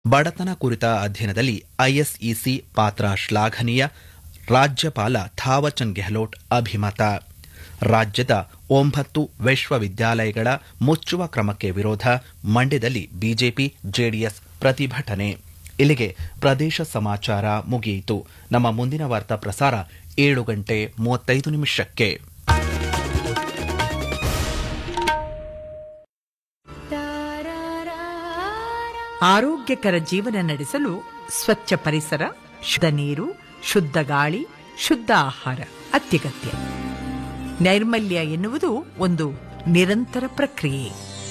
ಬಡತನ ಕುರಿತ ಅಧ್ಯಯನದಲ್ಲಿ ಐಎಸ್ಇಸಿ ಪಾತ್ರ ಶ್ಲಾಘನೀಯ ರಾಜ್ಯಪಾಲ ಥಾವರ್ಚಂದ್ ಗೆಹ್ಲೋಟ್ ಅಭಿಮತ ರಾಜ್ಯದ ಒಂಬತ್ತು ವಿಶ್ವವಿದ್ಯಾಲಯಗಳ ಮುಚ್ಚುವ ಕ್ರಮಕ್ಕೆ ವಿರೋಧ ಮಂಡ್ಯದಲ್ಲಿ ಬಿಜೆಪಿ ಜೆಡಿಎಸ್ ಪ್ರತಿಭಟನೆ ಇಲ್ಲಿಗೆ ಪ್ರದೇಶ ಸಮಾಚಾರ ಮುಗಿಯಿತು ನಮ್ಮ ಮುಂದಿನ ವಾರ್ತಾ ಪ್ರಸಾರ ಏಳು ಗಂಟೆ ಮೂವತ್ತೈದು ನಿಮಿಷಕ್ಕೆ ಆರೋಗ್ಯಕರ ಜೀವನ ನಡೆಸಲು ಸ್ವಚ್ಛ ಪರಿಸರ ಶುದ್ಧ ನೀರು ಶುದ್ಧ ಗಾಳಿ ಶುದ್ಧ ಆಹಾರ ಅತ್ಯಗತ್ಯ ನೈರ್ಮಲ್ಯ ಎನ್ನುವುದು ಒಂದು ನಿರಂತರ ಪ್ರಕ್ರಿಯೆ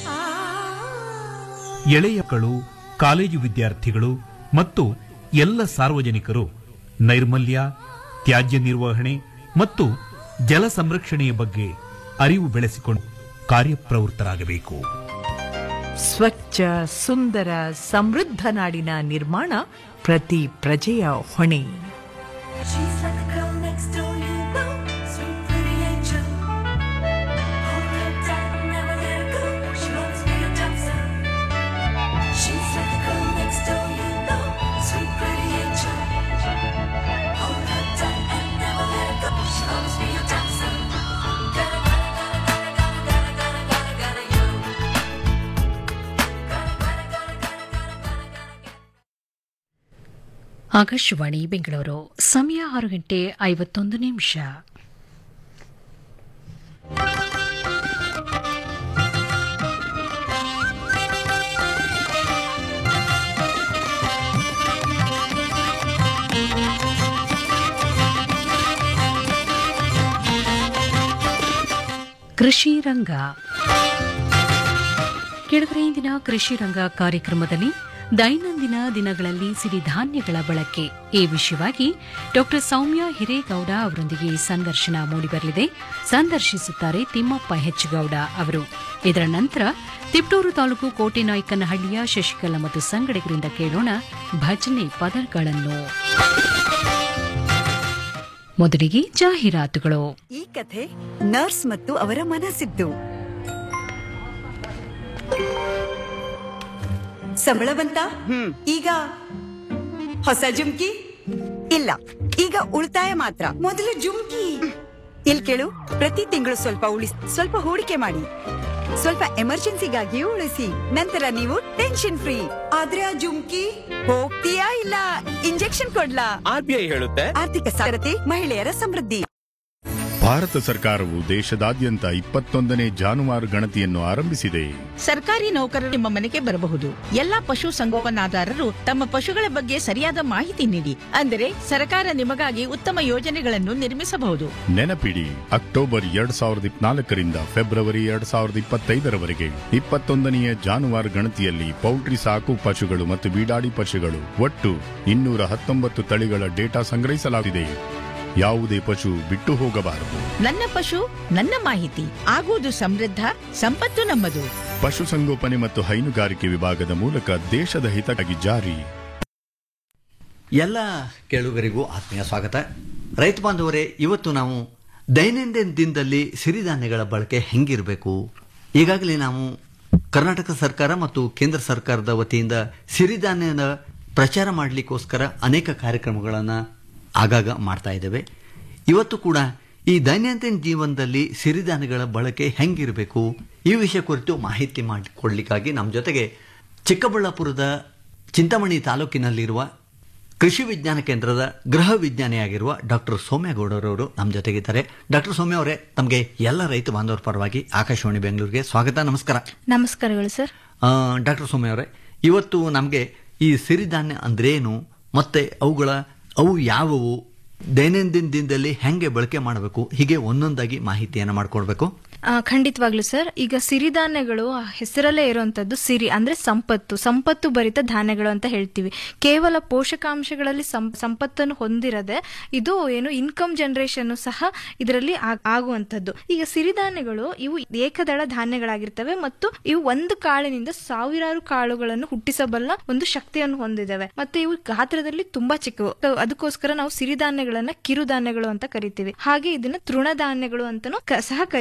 ಎಳೆಯ ಮಕ್ಕಳು ಕಾಲೇಜು ವಿದ್ಯಾರ್ಥಿಗಳು ಮತ್ತು ಎಲ್ಲ ಸಾರ್ವಜನಿಕರು ನೈರ್ಮಲ್ಯ ತ್ಯಾಜ್ಯ ನಿರ್ವಹಣೆ ಮತ್ತು ಜಲ ಸಂರಕ್ಷಣೆಯ ಬಗ್ಗೆ ಅರಿವು ಬೆಳೆಸಿಕೊಂಡು ಕಾರ್ಯಪ್ರವೃತ್ತರಾಗಬೇಕು ಸ್ವಚ್ಛ ಸುಂದರ ಸಮೃದ್ಧ ನಾಡಿನ ನಿರ್ಮಾಣ ಪ್ರತಿ ಪ್ರಜೆಯ ಹೊಣೆ She's like the girl next door, you know, sweet pretty angel. Hold her tight, never let her go. She wants me a dancer. She's like the girl next door, you know, sweet pretty angel. Hold her tight and never let her go. She wants me a dancer. Gotta, gotta, gotta, gotta, gotta, gotta, gotta, gotta, you. Gotta, gotta, gotta, gotta, gotta, gotta, gotta. Akashvani Bengaluru ಸಮಯ ಆರು ಗಂಟೆ ಐವತ್ತೊಂದು ನಿಮಿಷ ಕೃಷಿ ರಂಗ ಕೆಳಗರೆ ಇಂದಿನ ಕೃಷಿ ರಂಗ ಕಾರ್ಯಕ್ರಮದಲ್ಲಿ ದೈನಂದಿನ ದಿನಗಳಲ್ಲಿ ಸಿರಿಧಾನ್ಯಗಳ ಬಳಕೆ ಈ ವಿಷಯವಾಗಿ ಡಾಕ್ಟರ್ ಸೌಮ್ಯ ಹಿರೇಗೌಡ ಅವರೊಂದಿಗೆ ಸಂದರ್ಶನ ಮೂಡಿಬರಲಿದೆ ಸಂದರ್ಶಿಸುತ್ತಾರೆ ತಿಮ್ಮಪ್ಪ ಹೆಚ್ಚಗೌಡ ಅವರು ಇದರ ನಂತರ ತಿಪ್ಟೂರು ತಾಲೂಕು ಕೋಟೆನಾಯ್ಕನಹಳ್ಳಿಯ ಶಶಿಕಲಾ ಮತ್ತು ಸಂಗಡಿಗರಿಂದ ಕೇಳೋಣ ಭಜನೆ ಪದಗಳನ್ನು ಮೊದಲಿಗೆ ಜಾಹೀರಾತುಗಳು ಈ ಕಥೆ ನರ್ಸ್ ಮತ್ತು ಅವರ ಮನಸ್ಸಿದ್ದು ಸಂಬಳ ಬಂತ ಈಗ ಹೊಸ ಜುಮ್ಕಿ ಇಲ್ಲ ಈಗ ಉಳಿತಾಯ ಮಾತ್ರ ಮೊದಲು ಜುಮ್ಕಿ ಇಲ್ ಕೇಳು ಪ್ರತಿ ತಿಂಗಳು ಸ್ವಲ್ಪ ಉಳಿಸಿ ಸ್ವಲ್ಪ ಹೂಡಿಕೆ ಮಾಡಿ ಸ್ವಲ್ಪ ಎಮರ್ಜೆನ್ಸಿಗಾಗಿಯೂ ಉಳಿಸಿ ನಂತರ ನೀವು ಟೆನ್ಷನ್ ಫ್ರೀ ಆದ್ರೆ ಆ ಜುಮ್ಕಿ ಹೋಗ್ತೀಯಾ ಇಲ್ಲ ಇಂಜೆಕ್ಷನ್ ಕೊಡ್ಲಾ ಆರ್ಬಿಐ ಹೇಳುತ್ತೆ ಆರ್ಥಿಕ ಸಾರಥಿ ಮಹಿಳೆಯರ ಸಮೃದ್ಧಿ ಭಾರತ ಸರ್ಕಾರವು ದೇಶದಾದ್ಯಂತ ಇಪ್ಪತ್ತೊಂದನೇ ಜಾನುವಾರು ಗಣತಿಯನ್ನು ಆರಂಭಿಸಿದೆ ಸರ್ಕಾರಿ ನೌಕರರು ನಿಮ್ಮ ಮನೆಗೆ ಬರಬಹುದು ಎಲ್ಲಾ ಪಶು ಸಂಗೋಪನಾದಾರರು ತಮ್ಮ ಪಶುಗಳ ಬಗ್ಗೆ ಸರಿಯಾದ ಮಾಹಿತಿ ನೀಡಿ ಅಂದರೆ ಸರ್ಕಾರ ನಿಮಗಾಗಿ ಉತ್ತಮ ಯೋಜನೆಗಳನ್ನು ನಿರ್ಮಿಸಬಹುದು ನೆನಪಿಡಿ ಅಕ್ಟೋಬರ್ ಎರಡ್ ಸಾವಿರದ ಇಪ್ಪನಾಲ್ಕರಿಂದ ಫೆಬ್ರವರಿ ಎರಡ್ ಸಾವಿರದ ಇಪ್ಪತ್ತೈದರವರೆಗೆ ಇಪ್ಪತ್ತೊಂದನೆಯ ಜಾನುವಾರು ಗಣತಿಯಲ್ಲಿ ಪೌಲ್ಟ್ರಿ ಸಾಕು ಪಶುಗಳು ಮತ್ತು ಬೀಡಾಡಿ ಪಶುಗಳು ಒಟ್ಟು ಇನ್ನೂರ ಹತ್ತೊಂಬತ್ತು ತಳಿಗಳ ಡೇಟಾ ಸಂಗ್ರಹಿಸಲಾಗಿದೆ ಯಾವುದೇ ಪಶು ಬಿಟ್ಟು ಹೋಗಬಾರದು ನನ್ನ ಪಶು ನನ್ನ ಮಾಹಿತಿ ಆಗುವುದು ಸಮೃದ್ಧ ಸಂಪತ್ತು ನಮ್ಮದು ಪಶುಸಂಗೋಪನೆ ಮತ್ತು ಹೈನುಗಾರಿಕೆ ವಿಭಾಗದ ಮೂಲಕ ದೇಶದ ಹಿತಕ್ಕಾಗಿ ಜಾರಿ ಎಲ್ಲ ಕೇಳುಗರಿಗೂ ಆತ್ಮೀಯ ಸ್ವಾಗತ ರೈತ ಬಾಂಧವರೇ ಇವತ್ತು ನಾವು ದೈನಂದಿನ ದಿನದಲ್ಲಿ ಸಿರಿಧಾನ್ಯಗಳ ಬಳಕೆ ಹೆಂಗಿರಬೇಕು ಈಗಾಗಲೇ ನಾವು ಕರ್ನಾಟಕ ಸರ್ಕಾರ ಮತ್ತು ಕೇಂದ್ರ ಸರ್ಕಾರದ ವತಿಯಿಂದ ಸಿರಿಧಾನ್ಯದ ಪ್ರಚಾರ ಮಾಡಲಿಕ್ಕೋಸ್ಕರ ಅನೇಕ ಕಾರ್ಯಕ್ರಮಗಳನ್ನು ಆಗಾಗ ಮಾಡ್ತಾ ಇದ್ದೇವೆ ಇವತ್ತು ಕೂಡ ಈ ದೈನಂದಿನ ಜೀವನದಲ್ಲಿ ಸಿರಿಧಾನ್ಯಗಳ ಬಳಕೆ ಹೆಂಗಿರಬೇಕು ಈ ವಿಷಯ ಕುರಿತು ಮಾಹಿತಿ ಮಾಡಿಕೊಡ್ಲಿಕ್ಕಾಗಿ ನಮ್ಮ ಜೊತೆಗೆ ಚಿಕ್ಕಬಳ್ಳಾಪುರದ ಚಿಂತಾಮಣಿ ತಾಲೂಕಿನಲ್ಲಿರುವ ಕೃಷಿ ವಿಜ್ಞಾನ ಕೇಂದ್ರದ ಗೃಹ ವಿಜ್ಞಾನಿಯಾಗಿರುವ ಡಾಕ್ಟರ್ ಸೌಮ್ಯಗೌಡರವರು ನಮ್ಮ ಜೊತೆಗಿದ್ದಾರೆ ಡಾಕ್ಟರ್ ಸೌಮ್ಯ ಅವರೇ ತಮಗೆ ಎಲ್ಲ ರೈತ ಬಾಂಧವರ ಪರವಾಗಿ ಆಕಾಶವಾಣಿ ಬೆಂಗಳೂರಿಗೆ ಸ್ವಾಗತ ನಮಸ್ಕಾರ ನಮಸ್ಕಾರಗಳು ಸರ್ ಡಾಕ್ಟರ್ ಸೌಮ್ಯ ಅವರೇ ಇವತ್ತು ನಮಗೆ ಈ ಸಿರಿಧಾನ್ಯ ಅಂದ್ರೇನು ಮತ್ತೆ ಅವುಗಳ ಅವು ಯಾವುವು ದೈನಂದಿನ ದಿನದಲ್ಲಿ ಹೆಂಗೆ ಬಳಕೆ ಮಾಡಬೇಕು ಹೀಗೆ ಒಂದೊಂದಾಗಿ ಮಾಹಿತಿಯನ್ನು ಮಾಡಿಕೊಡ್ಬೇಕು ಆ, ಖಂಡಿತವಾಗ್ಲು ಸರ್ ಈಗ ಸಿರಿಧಾನ್ಯಗಳು ಆ ಹೆಸರಲ್ಲೇ ಇರುವಂತದ್ದು ಸಿರಿ ಅಂದ್ರೆ ಸಂಪತ್ತು ಸಂಪತ್ತು ಭರಿತ ಧಾನ್ಯಗಳು ಅಂತ ಹೇಳ್ತೀವಿ ಕೇವಲ ಪೋಷಕಾಂಶಗಳಲ್ಲಿ ಸಂ- ಸಂಪತ್ತನ್ನು ಹೊಂದಿರದೆ ಇದು ಏನು ಇನ್ಕಮ್ ಜನರೇಷನ್ ಸಹ ಇದರಲ್ಲಿ ಆಗ್- ಆಗುವಂತದ್ದು ಈಗ ಸಿರಿಧಾನ್ಯಗಳು ಇವು ಏಕದಳ ಧಾನ್ಯಗಳಾಗಿರ್ತವೆ ಮತ್ತು ಇವು ಒಂದು ಕಾಳಿನಿಂದ ಸಾವಿರಾರು ಕಾಳುಗಳನ್ನು ಹುಟ್ಟಿಸಬಲ್ಲ ಒಂದು ಶಕ್ತಿಯನ್ನು ಹೊಂದಿದ್ದಾವೆ ಮತ್ತೆ ಇವು ಗಾತ್ರದಲ್ಲಿ ತುಂಬಾ ಚಿಕ್ಕವು So, ಅದಕ್ಕೋಸ್ಕರ ನಾವು ಸಿರಿಧಾನ್ಯಗಳನ್ನ ಕಿರುಧಾನ್ಯಗಳು ಅಂತ ಕರಿತೀವಿ ಹಾಗೆ ಇದನ್ನ ತೃಣಧಾನ್ಯಗಳು ಅಂತಾನೂ ಕ- ಸಹ ಕರಿತೀವಿ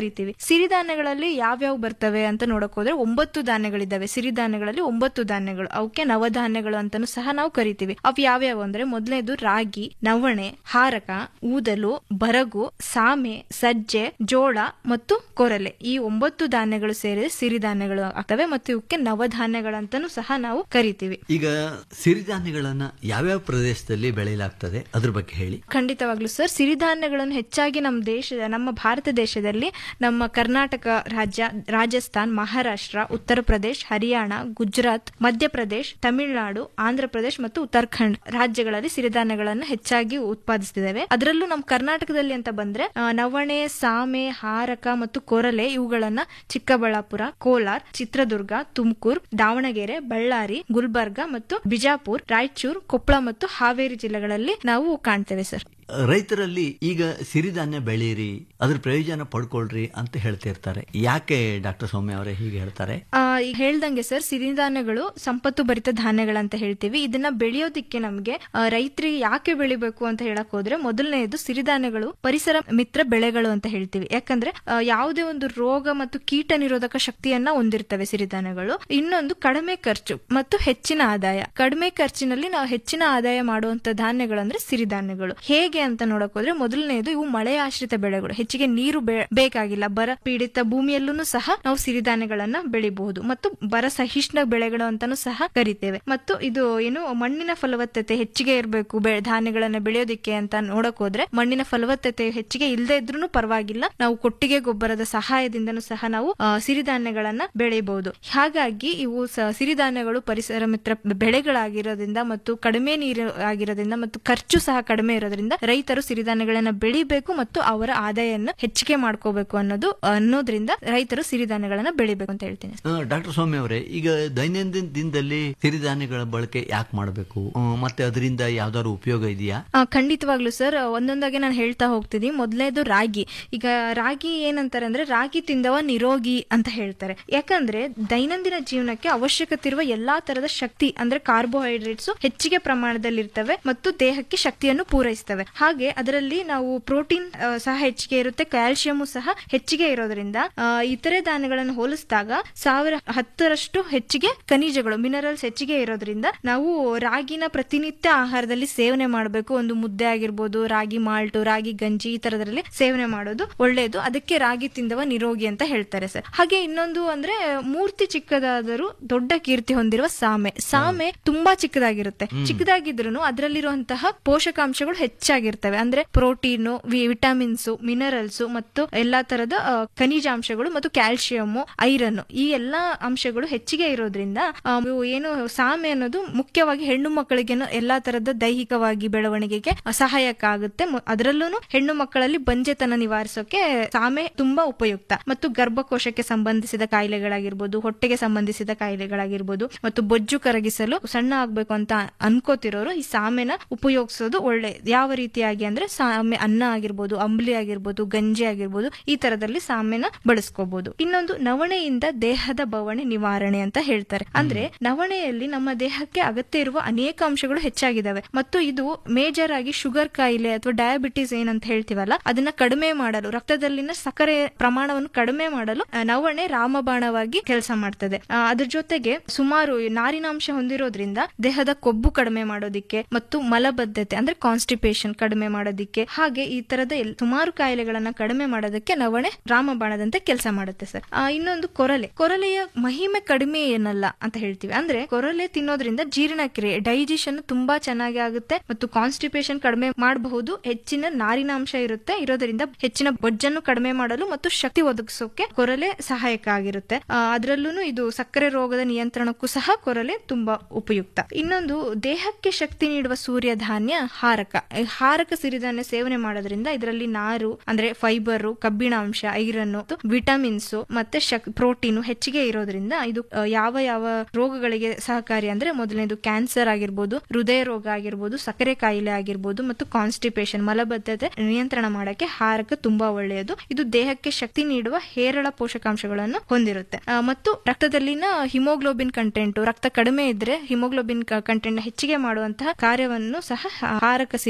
ಸಿರಿಧಾನ್ಯಗಳಲ್ಲಿ ಯಾವ್ಯಾವ ಬರ್ತವೆ ಅಂತ ನೋಡಕ್ ಹೋದ್ರೆ ಒಂಬತ್ತು ಧಾನ್ಯಗಳಿದ್ದಾವೆ ಸಿರಿಧಾನ್ಯಗಳಲ್ಲಿ ಒಂಬತ್ತು ಧಾನ್ಯಗಳು ಅವಕ್ಕೆ ನವಧಾನ್ಯಗಳು ಅಂತಾನು ಸಹ ನಾವು ಕರಿತೀವಿ ಅವು ಯಾವ್ಯಾವ ಅಂದ್ರೆ ಮೊದಲನೇದು ರಾಗಿ ನವಣೆ ಹಾರಕ ಊದಲು ಬರಗು ಸಾಮೆ ಸಜ್ಜೆ ಜೋಳ ಮತ್ತು ಕೊರಲೆ ಈ ಒಂಬತ್ತು ಧಾನ್ಯಗಳು ಸೇರಿ ಸಿರಿಧಾನ್ಯಗಳು ಆಗ್ತವೆ ಮತ್ತು ಇವಕ್ಕೆ ನವಧಾನ್ಯಗಳಂತಾನು ಸಹ ನಾವು ಕರಿತೀವಿ ಈಗ ಸಿರಿಧಾನ್ಯಗಳನ್ನ ಯಾವ್ಯಾವ ಪ್ರದೇಶದಲ್ಲಿ ಬೆಳೆಯಲಾಗ್ತದೆ ಅದ್ರ ಬಗ್ಗೆ ಹೇಳಿ ಖಂಡಿತವಾಗ್ಲೂ ಸರ್ ಸಿರಿಧಾನ್ಯಗಳನ್ನು ಹೆಚ್ಚಾಗಿ ನಮ್ಮ ದೇಶದ ನಮ್ಮ ಭಾರತ ದೇಶದಲ್ಲಿ ನಮ್ಮ ಕರ್ನಾಟಕ ರಾಜ್ಯ ರಾಜಸ್ಥಾನ್ ಮಹಾರಾಷ್ಟ್ರ ಉತ್ತರ ಪ್ರದೇಶ್ ಹರಿಯಾಣ ಗುಜರಾತ್ ಮಧ್ಯಪ್ರದೇಶ್ ತಮಿಳುನಾಡು ಆಂಧ್ರ ಪ್ರದೇಶ್ ಮತ್ತು ಉತ್ತರಾಖಂಡ್ ರಾಜ್ಯಗಳಲ್ಲಿ ಸಿರಿಧಾನ್ಯಗಳನ್ನು ಹೆಚ್ಚಾಗಿ ಉತ್ಪಾದಿಸುತ್ತಿದ್ದೇವೆ ಅದರಲ್ಲೂ ನಮ್ಮ ಕರ್ನಾಟಕದಲ್ಲಿ ಅಂತ ಬಂದ್ರೆ ಆ, ನವಣೆ ಸಾಮೆ ಹಾರಕ ಮತ್ತು ಕೊರಲೆ ಇವುಗಳನ್ನ ಚಿಕ್ಕಬಳ್ಳಾಪುರ ಕೋಲಾರ್ ಚಿತ್ರದುರ್ಗ ತುಮಕೂರು ದಾವಣಗೆರೆ ಬಳ್ಳಾರಿ ಗುಲ್ಬರ್ಗ ಮತ್ತು ಬಿಜಾಪುರ್ ರಾಯಚೂರು ಕೊಪ್ಪಳ ಮತ್ತು ಹಾವೇರಿ ಜಿಲ್ಲೆಗಳಲ್ಲಿ ನಾವು ಕಾಣ್ತೇವೆ ಸರ್ ರೈತರಲ್ಲಿ ಈಗ ಸಿರಿಧಾನ್ಯ ಬೆಳೀರಿ ಅದ್ರ ಪ್ರಯೋಜನ ಪಡ್ಕೊಳ್ರಿ ಅಂತ ಹೇಳ್ತಿರ್ತಾರೆ ಯಾಕೆ ಡಾಕ್ಟರ್ ಸೌಮ್ಯ ಅವರೇ ಹೀಗೆ ಹೇಳ್ತಾರೆ ಆ, ಈಗ ಹೇಳ್ದಂಗೆ ಸರ್ ಸಿರಿಧಾನ್ಯಗಳು ಸಂಪತ್ತು ಭರಿತ ಧಾನ್ಯಗಳಂತ ಹೇಳ್ತೀವಿ ಇದನ್ನ ಬೆಳೆಯೋದಿಕ್ಕೆ ನಮ್ಗೆ ಆ, ರೈತರಿಗೆ ಯಾಕೆ ಬೆಳಿಬೇಕು ಅಂತ ಹೇಳಕ್ ಹೋದ್ರೆ ಮೊದಲನೆಯದು ಸಿರಿಧಾನ್ಯಗಳು ಪರಿಸರ ಮಿತ್ರ ಬೆಳೆಗಳು ಅಂತ ಹೇಳ್ತೀವಿ ಯಾಕಂದ್ರೆ ಆ, ಯಾವುದೇ ಒಂದು ರೋಗ ಮತ್ತು ಕೀಟ ನಿರೋಧಕ ಶಕ್ತಿಯನ್ನ ಹೊಂದಿರ್ತವೆ ಸಿರಿಧಾನ್ಯಗಳು ಇನ್ನೊಂದು ಕಡಿಮೆ ಖರ್ಚು ಮತ್ತು ಹೆಚ್ಚಿನ ಆದಾಯ ಕಡಿಮೆ ಖರ್ಚಿನಲ್ಲಿ ನಾವು ಹೆಚ್ಚಿನ ಆದಾಯ ಮಾಡುವಂತ ಧಾನ್ಯಗಳು ಅಂದ್ರೆ ಸಿರಿಧಾನ್ಯಗಳು ಹೇಗೆ ಅಂತ ನೋಡಕ್ ಹೋದ್ರೆ ಮೊದಲನೆಯದು ಇವು ಮಳೆ ಆಶ್ರಿತ ಬೆಳೆಗಳು ಹೆಚ್ಚಿಗೆ ನೀರು ಬೆ- ಬೇಕಾಗಿಲ್ಲ ಬರ ಪೀಡಿತ ಭೂಮಿಯಲ್ಲೂ ಸಹ ನಾವು ಸಿರಿಧಾನ್ಯಗಳನ್ನ ಬೆಳಿಬಹುದು ಮತ್ತು ಬರ ಸಹಿಷ್ಣು ಬೆಳೆಗಳು ಅಂತಾನು ಸಹ ಕರಿತೇವೆ ಮತ್ತು ಇದು ಏನು ಮಣ್ಣಿನ ಫಲವತ್ತತೆ ಹೆಚ್ಚಿಗೆ ಇರಬೇಕು ಧಾನ್ಯಗಳನ್ನ ಬೆಳೆಯೋದಿಕ್ಕೆ ಅಂತ ನೋಡಕ್ ಹೋದ್ರೆ ಮಣ್ಣಿನ ಫಲವತ್ತತೆ ಹೆಚ್ಚಿಗೆ ಇಲ್ಲದೆ ಇದ್ರೂ ಪರವಾಗಿಲ್ಲ ನಾವು ಕೊಟ್ಟಿಗೆ ಗೊಬ್ಬರದ ಸಹಾಯದಿಂದನೂ ಸಹ ನಾವು ಆ, ಸಿರಿಧಾನ್ಯಗಳನ್ನ ಬೆಳೆಯಬಹುದು ಹಾಗಾಗಿ ಇವು ಸ- ಸಿರಿಧಾನ್ಯಗಳು ಪರಿಸರ ಮಿತ್ರ ಬೆಳೆಗಳಾಗಿರೋದ್ರಿಂದ ಮತ್ತು ಕಡಿಮೆ ನೀರು ಆಗಿರೋದ್ರಿಂದ ಮತ್ತು ಖರ್ಚು ಸಹ ಕಡಿಮೆ ಇರೋದ್ರಿಂದ ರೈತರು ಸಿರಿಧಾನ್ಯಗಳನ್ನ ಬೆಳಿಬೇಕು ಮತ್ತು ಅವರ ಆದಾಯವನ್ನು ಹೆಚ್ಚಿಗೆ ಮಾಡ್ಕೋಬೇಕು ಅನ್ನೋದು ಅನ್ನೋದ್ರಿಂದ ರೈತರು ಸಿರಿಧಾನ್ಯಗಳನ್ನ ಬೆಳಿಬೇಕು ಅಂತ ಹೇಳ್ತೀನಿ ಡಾಕ್ಟರ್ ಸೌಮ್ಯ ಅವರೇ ಈಗ ದೈನಂದಿನ ದಿನದಲ್ಲಿ ಸಿರಿಧಾನ್ಯಗಳ ಬಳಕೆ ಯಾಕೆ ಮಾಡಬೇಕು ಮತ್ತೆ ಅದರಿಂದ ಯಾವ್ದಾದ್ರು ಉಪಯೋಗ ಇದೆಯಾ ಆ, ಖಂಡಿತವಾಗ್ಲೂ ಸರ್ ಒಂದೊಂದಾಗಿ ನಾನು ಹೇಳ್ತಾ ಹೋಗ್ತಿದ್ದೀನಿ ಮೊದಲನೇದು ರಾಗಿ ಈಗ ರಾಗಿ ಏನಂತಾರೆ ಅಂದ್ರೆ ರಾಗಿ ತಿಂದವ ನಿರೋಗಿ ಅಂತ ಹೇಳ್ತಾರೆ ಯಾಕಂದ್ರೆ ದೈನಂದಿನ ಜೀವನಕ್ಕೆ ಅವಶ್ಯಕತೆ ಇರುವ ಎಲ್ಲಾ ತರದ ಶಕ್ತಿ ಅಂದ್ರೆ ಕಾರ್ಬೋಹೈಡ್ರೇಟ್ಸ್ ಹೆಚ್ಚಿಗೆ ಪ್ರಮಾಣದಲ್ಲಿ ಇರ್ತವೆ ಮತ್ತು ದೇಹಕ್ಕೆ ಶಕ್ತಿಯನ್ನು ಪೂರೈಸ್ತವೆ ಹಾಗೆ ಅದರಲ್ಲಿ ನಾವು ಪ್ರೋಟೀನ್ ಆ, ಸಹ ಹೆಚ್ಚಿಗೆ ಇರುತ್ತೆ ಕ್ಯಾಲ್ಸಿಯಂ ಸಹ ಹೆಚ್ಚಿಗೆ ಇರೋದ್ರಿಂದ ಆ, ಇತರೆ ಧಾನ್ಯಗಳನ್ನು ಹೋಲಿಸಿದಾಗ ಸಾವಿರ ಹತ್ತರಷ್ಟು ಹೆಚ್ಚಿಗೆ ಖನಿಜಗಳು ಮಿನರಲ್ಸ್ ಹೆಚ್ಚಿಗೆ ಇರೋದ್ರಿಂದ ನಾವು ರಾಗಿನ ಪ್ರತಿನಿತ್ಯ ಆಹಾರದಲ್ಲಿ ಸೇವನೆ ಮಾಡಬೇಕು ಒಂದು ಮುದ್ದೆ ಆಗಿರ್ಬೋದು ರಾಗಿ ಮಾಲ್ಟು ರಾಗಿ ಗಂಜಿ ಈ ತರದ್ರಲ್ಲಿ ಸೇವನೆ ಮಾಡೋದು ಒಳ್ಳೆಯದು ಅದಕ್ಕೆ ರಾಗಿ ತಿಂದವ ನಿರೋಗಿ ಅಂತ ಹೇಳ್ತಾರೆ ಸರ್ ಹಾಗೆ ಇನ್ನೊಂದು ಅಂದ್ರೆ ಮೂರ್ತಿ ಚಿಕ್ಕದಾದರೂ ದೊಡ್ಡ ಕೀರ್ತಿ ಹೊಂದಿರುವ ಸಾಮೆ ಸಾಮೆ ತುಂಬಾ ಚಿಕ್ಕದಾಗಿರುತ್ತೆ ಚಿಕ್ಕದಾಗಿದ್ರು ಅದರಲ್ಲಿರುವಂತಹ ಪೋಷಕಾಂಶಗಳು ಹೆಚ್ಚಾಗಿರ್ತವೆ ಅಂದ್ರೆ ಪ್ರೋಟೀನು ವಿಟಮಿನ್ಸ್ ಮಿನರಲ್ಸ್ ಮತ್ತು ಎಲ್ಲಾ ತರದ ಆ, ಖನಿಜಾಂಶಗಳು ಮತ್ತು ಕ್ಯಾಲ್ಸಿಯಂ ಐರನ್ ಈ ಎಲ್ಲಾ ಅಂಶಗಳು ಹೆಚ್ಚಿಗೆ ಇರೋದ್ರಿಂದ ಆ, ಇವು ಏನು ಸಾಮೆ ಅನ್ನೋದು ಮುಖ್ಯವಾಗಿ ಹೆಣ್ಣು ಮಕ್ಕಳಿಗೆ ಎಲ್ಲಾ ತರದ ದೈಹಿಕವಾಗಿ ಬೆಳವಣಿಗೆಗೆ ಸಹಾಯಕ ಆಗುತ್ತೆ ಅದರಲ್ಲೂ ಹೆಣ್ಣು ಮಕ್ಕಳಲ್ಲಿ ಬಂಜೆತನ ನಿವಾರಿಸೋಕೆ ಸಾಮೆ ತುಂಬಾ ಉಪಯುಕ್ತ ಮತ್ತು ಗರ್ಭಕೋಶಕ್ಕೆ ಸಂಬಂಧಿಸಿದ ಕಾಯಿಲೆಗಳಾಗಿರ್ಬೋದು ಹೊಟ್ಟೆಗೆ ಸಂಬಂಧಿಸಿದ ಕಾಯಿಲೆಗಳಾಗಿರ್ಬೋದು ಮತ್ತು ಬೊಜ್ಜು ಕರಗಿಸಲು ಸಣ್ಣ ಆಗ್ಬೇಕು ಅಂತ ಅನ್ಕೋತಿರೋರು ಈ ಸಾಮೆನ ಉಪಯೋಗಿಸೋದು ಒಳ್ಳೆ ಯಾವ ರೀತಿಯಾಗಿ ಅಂದ್ರೆ ಸಾಮೆ ಅನ್ನ ಆಗಿರ್ಬೋದು ಅಂಬ್ಲಿ ಆಗಿರ್ಬೋದು ಗಂಜಿ ಆಗಿರ್ಬೋದು ಈ ತರದಲ್ಲಿ ಸಾಮೆನ ಬಳಸ್ಕೋಬಹುದು ಇನ್ನೊಂದು ನವಣೆಯಿಂದ ದೇಹದ ಬವಣೆ ನಿವಾರಣೆ ಅಂತ ಹೇಳ್ತಾರೆ ಅಂದ್ರೆ ನವಣೆಯಲ್ಲಿ ನಮ್ಮ ದೇಹಕ್ಕೆ ಅಗತ್ಯ ಇರುವ ಅನೇಕ ಅಂಶಗಳು ಹೆಚ್ಚಾಗಿದ್ದಾವೆ ಮತ್ತು ಇದು ಮೇಜರ್ ಆಗಿ ಶುಗರ್ ಕಾಯಿಲೆ ಅಥವಾ ಡಯಾಬಿಟಿಸ್ ಏನಂತ ಹೇಳ್ತೀವಲ್ಲ ಅದನ್ನ ಕಡಿಮೆ ಮಾಡಲು ರಕ್ತದಲ್ಲಿನ ಸಕ್ಕರೆ ಪ್ರಮಾಣವನ್ನು ಕಡಿಮೆ ಮಾಡಲು ಆ, ನವಣೆ ರಾಮಬಾಣವಾಗಿ ಕೆಲಸ ಮಾಡ್ತದೆ ಆ, ಅದ್ರ ಜೊತೆಗೆ ಸುಮಾರು ನಾರಿನಾಂಶ ಹೊಂದಿರೋದ್ರಿಂದ ದೇಹದ ಕೊಬ್ಬು ಕಡಿಮೆ ಮಾಡೋದಿಕ್ಕೆ ಮತ್ತು ಮಲಬದ್ಧತೆ ಅಂದ್ರೆ ಕಾನ್ಸ್ಟಿಪೇಷನ್ ಕಡಿಮೆ ಮಾಡೋದಿಕ್ಕೆ ಹಾಗೆ ಈ ತರದ ಎಲ್- ಸುಮಾರು ಕಾಯಿಲೆಗಳನ್ನ ಕಡಿಮೆ ಮಾಡೋದಕ್ಕೆ ನವಣೆ ರಾಮಬಾಣದಂತೆ ಕೆಲಸ ಮಾಡುತ್ತೆ ಸರ್ ಆ, ಇನ್ನೊಂದು ಕೊರಲೆ ಕೊರಲೆಯ ಮಹಿಮೆ ಕಡಿಮೆ ಏನಲ್ಲ ಅಂತ ಹೇಳ್ತೀವಿ ಅಂದ್ರೆ ಕೊರಲೆ ತಿನ್ನೋದ್ರಿಂದ ಜೀರ್ಣಕ್ರಿಯೆ ಡೈಜೆಷನ್ ತುಂಬಾ ಚೆನ್ನಾಗಿ ಆಗುತ್ತೆ ಮತ್ತು ಕಾನ್ಸ್ಟಿಪೇಷನ್ ಕಡಿಮೆ ಮಾಡಬಹುದು ಹೆಚ್ಚಿನ ನಾರಿನಾಂಶ ಇರುತ್ತೆ ಇರೋದ್ರಿಂದ ಹೆಚ್ಚಿನ ಬೊಜ್ಜನ್ನು ಕಡಿಮೆ ಮಾಡಲು ಮತ್ತು ಶಕ್ತಿ ಒದಗಿಸೋಕೆ ಕೊರಲೆ ಸಹಾಯಕ ಆಗಿರುತ್ತೆ ಅದರಲ್ಲೂ ಇದು ಸಕ್ಕರೆ ರೋಗದ ನಿಯಂತ್ರಣಕ್ಕೂ ಸಹ ಕೊರಲೆ ತುಂಬಾ ಉಪಯುಕ್ತ ಇನ್ನೊಂದು ದೇಹಕ್ಕೆ ಶಕ್ತಿ ನೀಡುವ ಸೂರ್ಯ ಧಾನ್ಯ ಹಾರಕ ಈ ಹಾರಕ ಸಿರಿಧಾನ್ಯ ಸೇವನೆ ಮಾಡೋದ್ರಿಂದ ಇದರಲ್ಲಿ ನಾರು ಅಂದ್ರೆ ಫೈಬರ್ ಕಬ್ಬಿಣಾಂಶ ಐರನ್ ವಿಟಮಿನ್ಸ್ ಮತ್ತೆ ಶಕ್ ಪ್ರೋಟೀನ್ ಹೆಚ್ಚಿಗೆ ಇರೋದ್ರಿಂದ ಇದು ಆ, ಯಾವ ಯಾವ ರೋಗಗಳಿಗೆ ಸಹಕಾರಿ ಅಂದ್ರೆ ಮೊದಲನೇದು ಕ್ಯಾನ್ಸರ್ ಆಗಿರ್ಬೋದು ಹೃದಯ ರೋಗ ಆಗಿರ್ಬೋದು ಸಕ್ಕರೆ ಕಾಯಿಲೆ ಆಗಿರ್ಬೋದು ಮತ್ತು ಕಾನ್ಸ್ಟಿಪೇಷನ್ ಮಲಬದ್ಧತೆ ನಿಯಂತ್ರಣ ಮಾಡಕ್ಕೆ ಹಾರಕ ತುಂಬಾ ಒಳ್ಳೆಯದು ಇದು ದೇಹಕ್ಕೆ ಶಕ್ತಿ ನೀಡುವ ಹೇರಳ ಪೋಷಕಾಂಶಗಳನ್ನು ಹೊಂದಿರುತ್ತೆ ಆ, ಮತ್ತು ರಕ್ತದಲ್ಲಿನ ಹಿಮೋಗ್ಲೋಬಿನ್ ಕಂಟೆಂಟ್ ರಕ್ತ ಕಡಿಮೆ ಇದ್ರೆ ಹಿಮೋಗ್ಲೋಬಿನ್ ಕಂಟೆಂಟ್ ಹೆಚ್ಚಿಗೆ ಮಾಡುವಂತಹ ಕಾರ್ಯವನ್ನು ಸಹ ಹಾರಕ ಸಿರಿಧಾನ್ಯ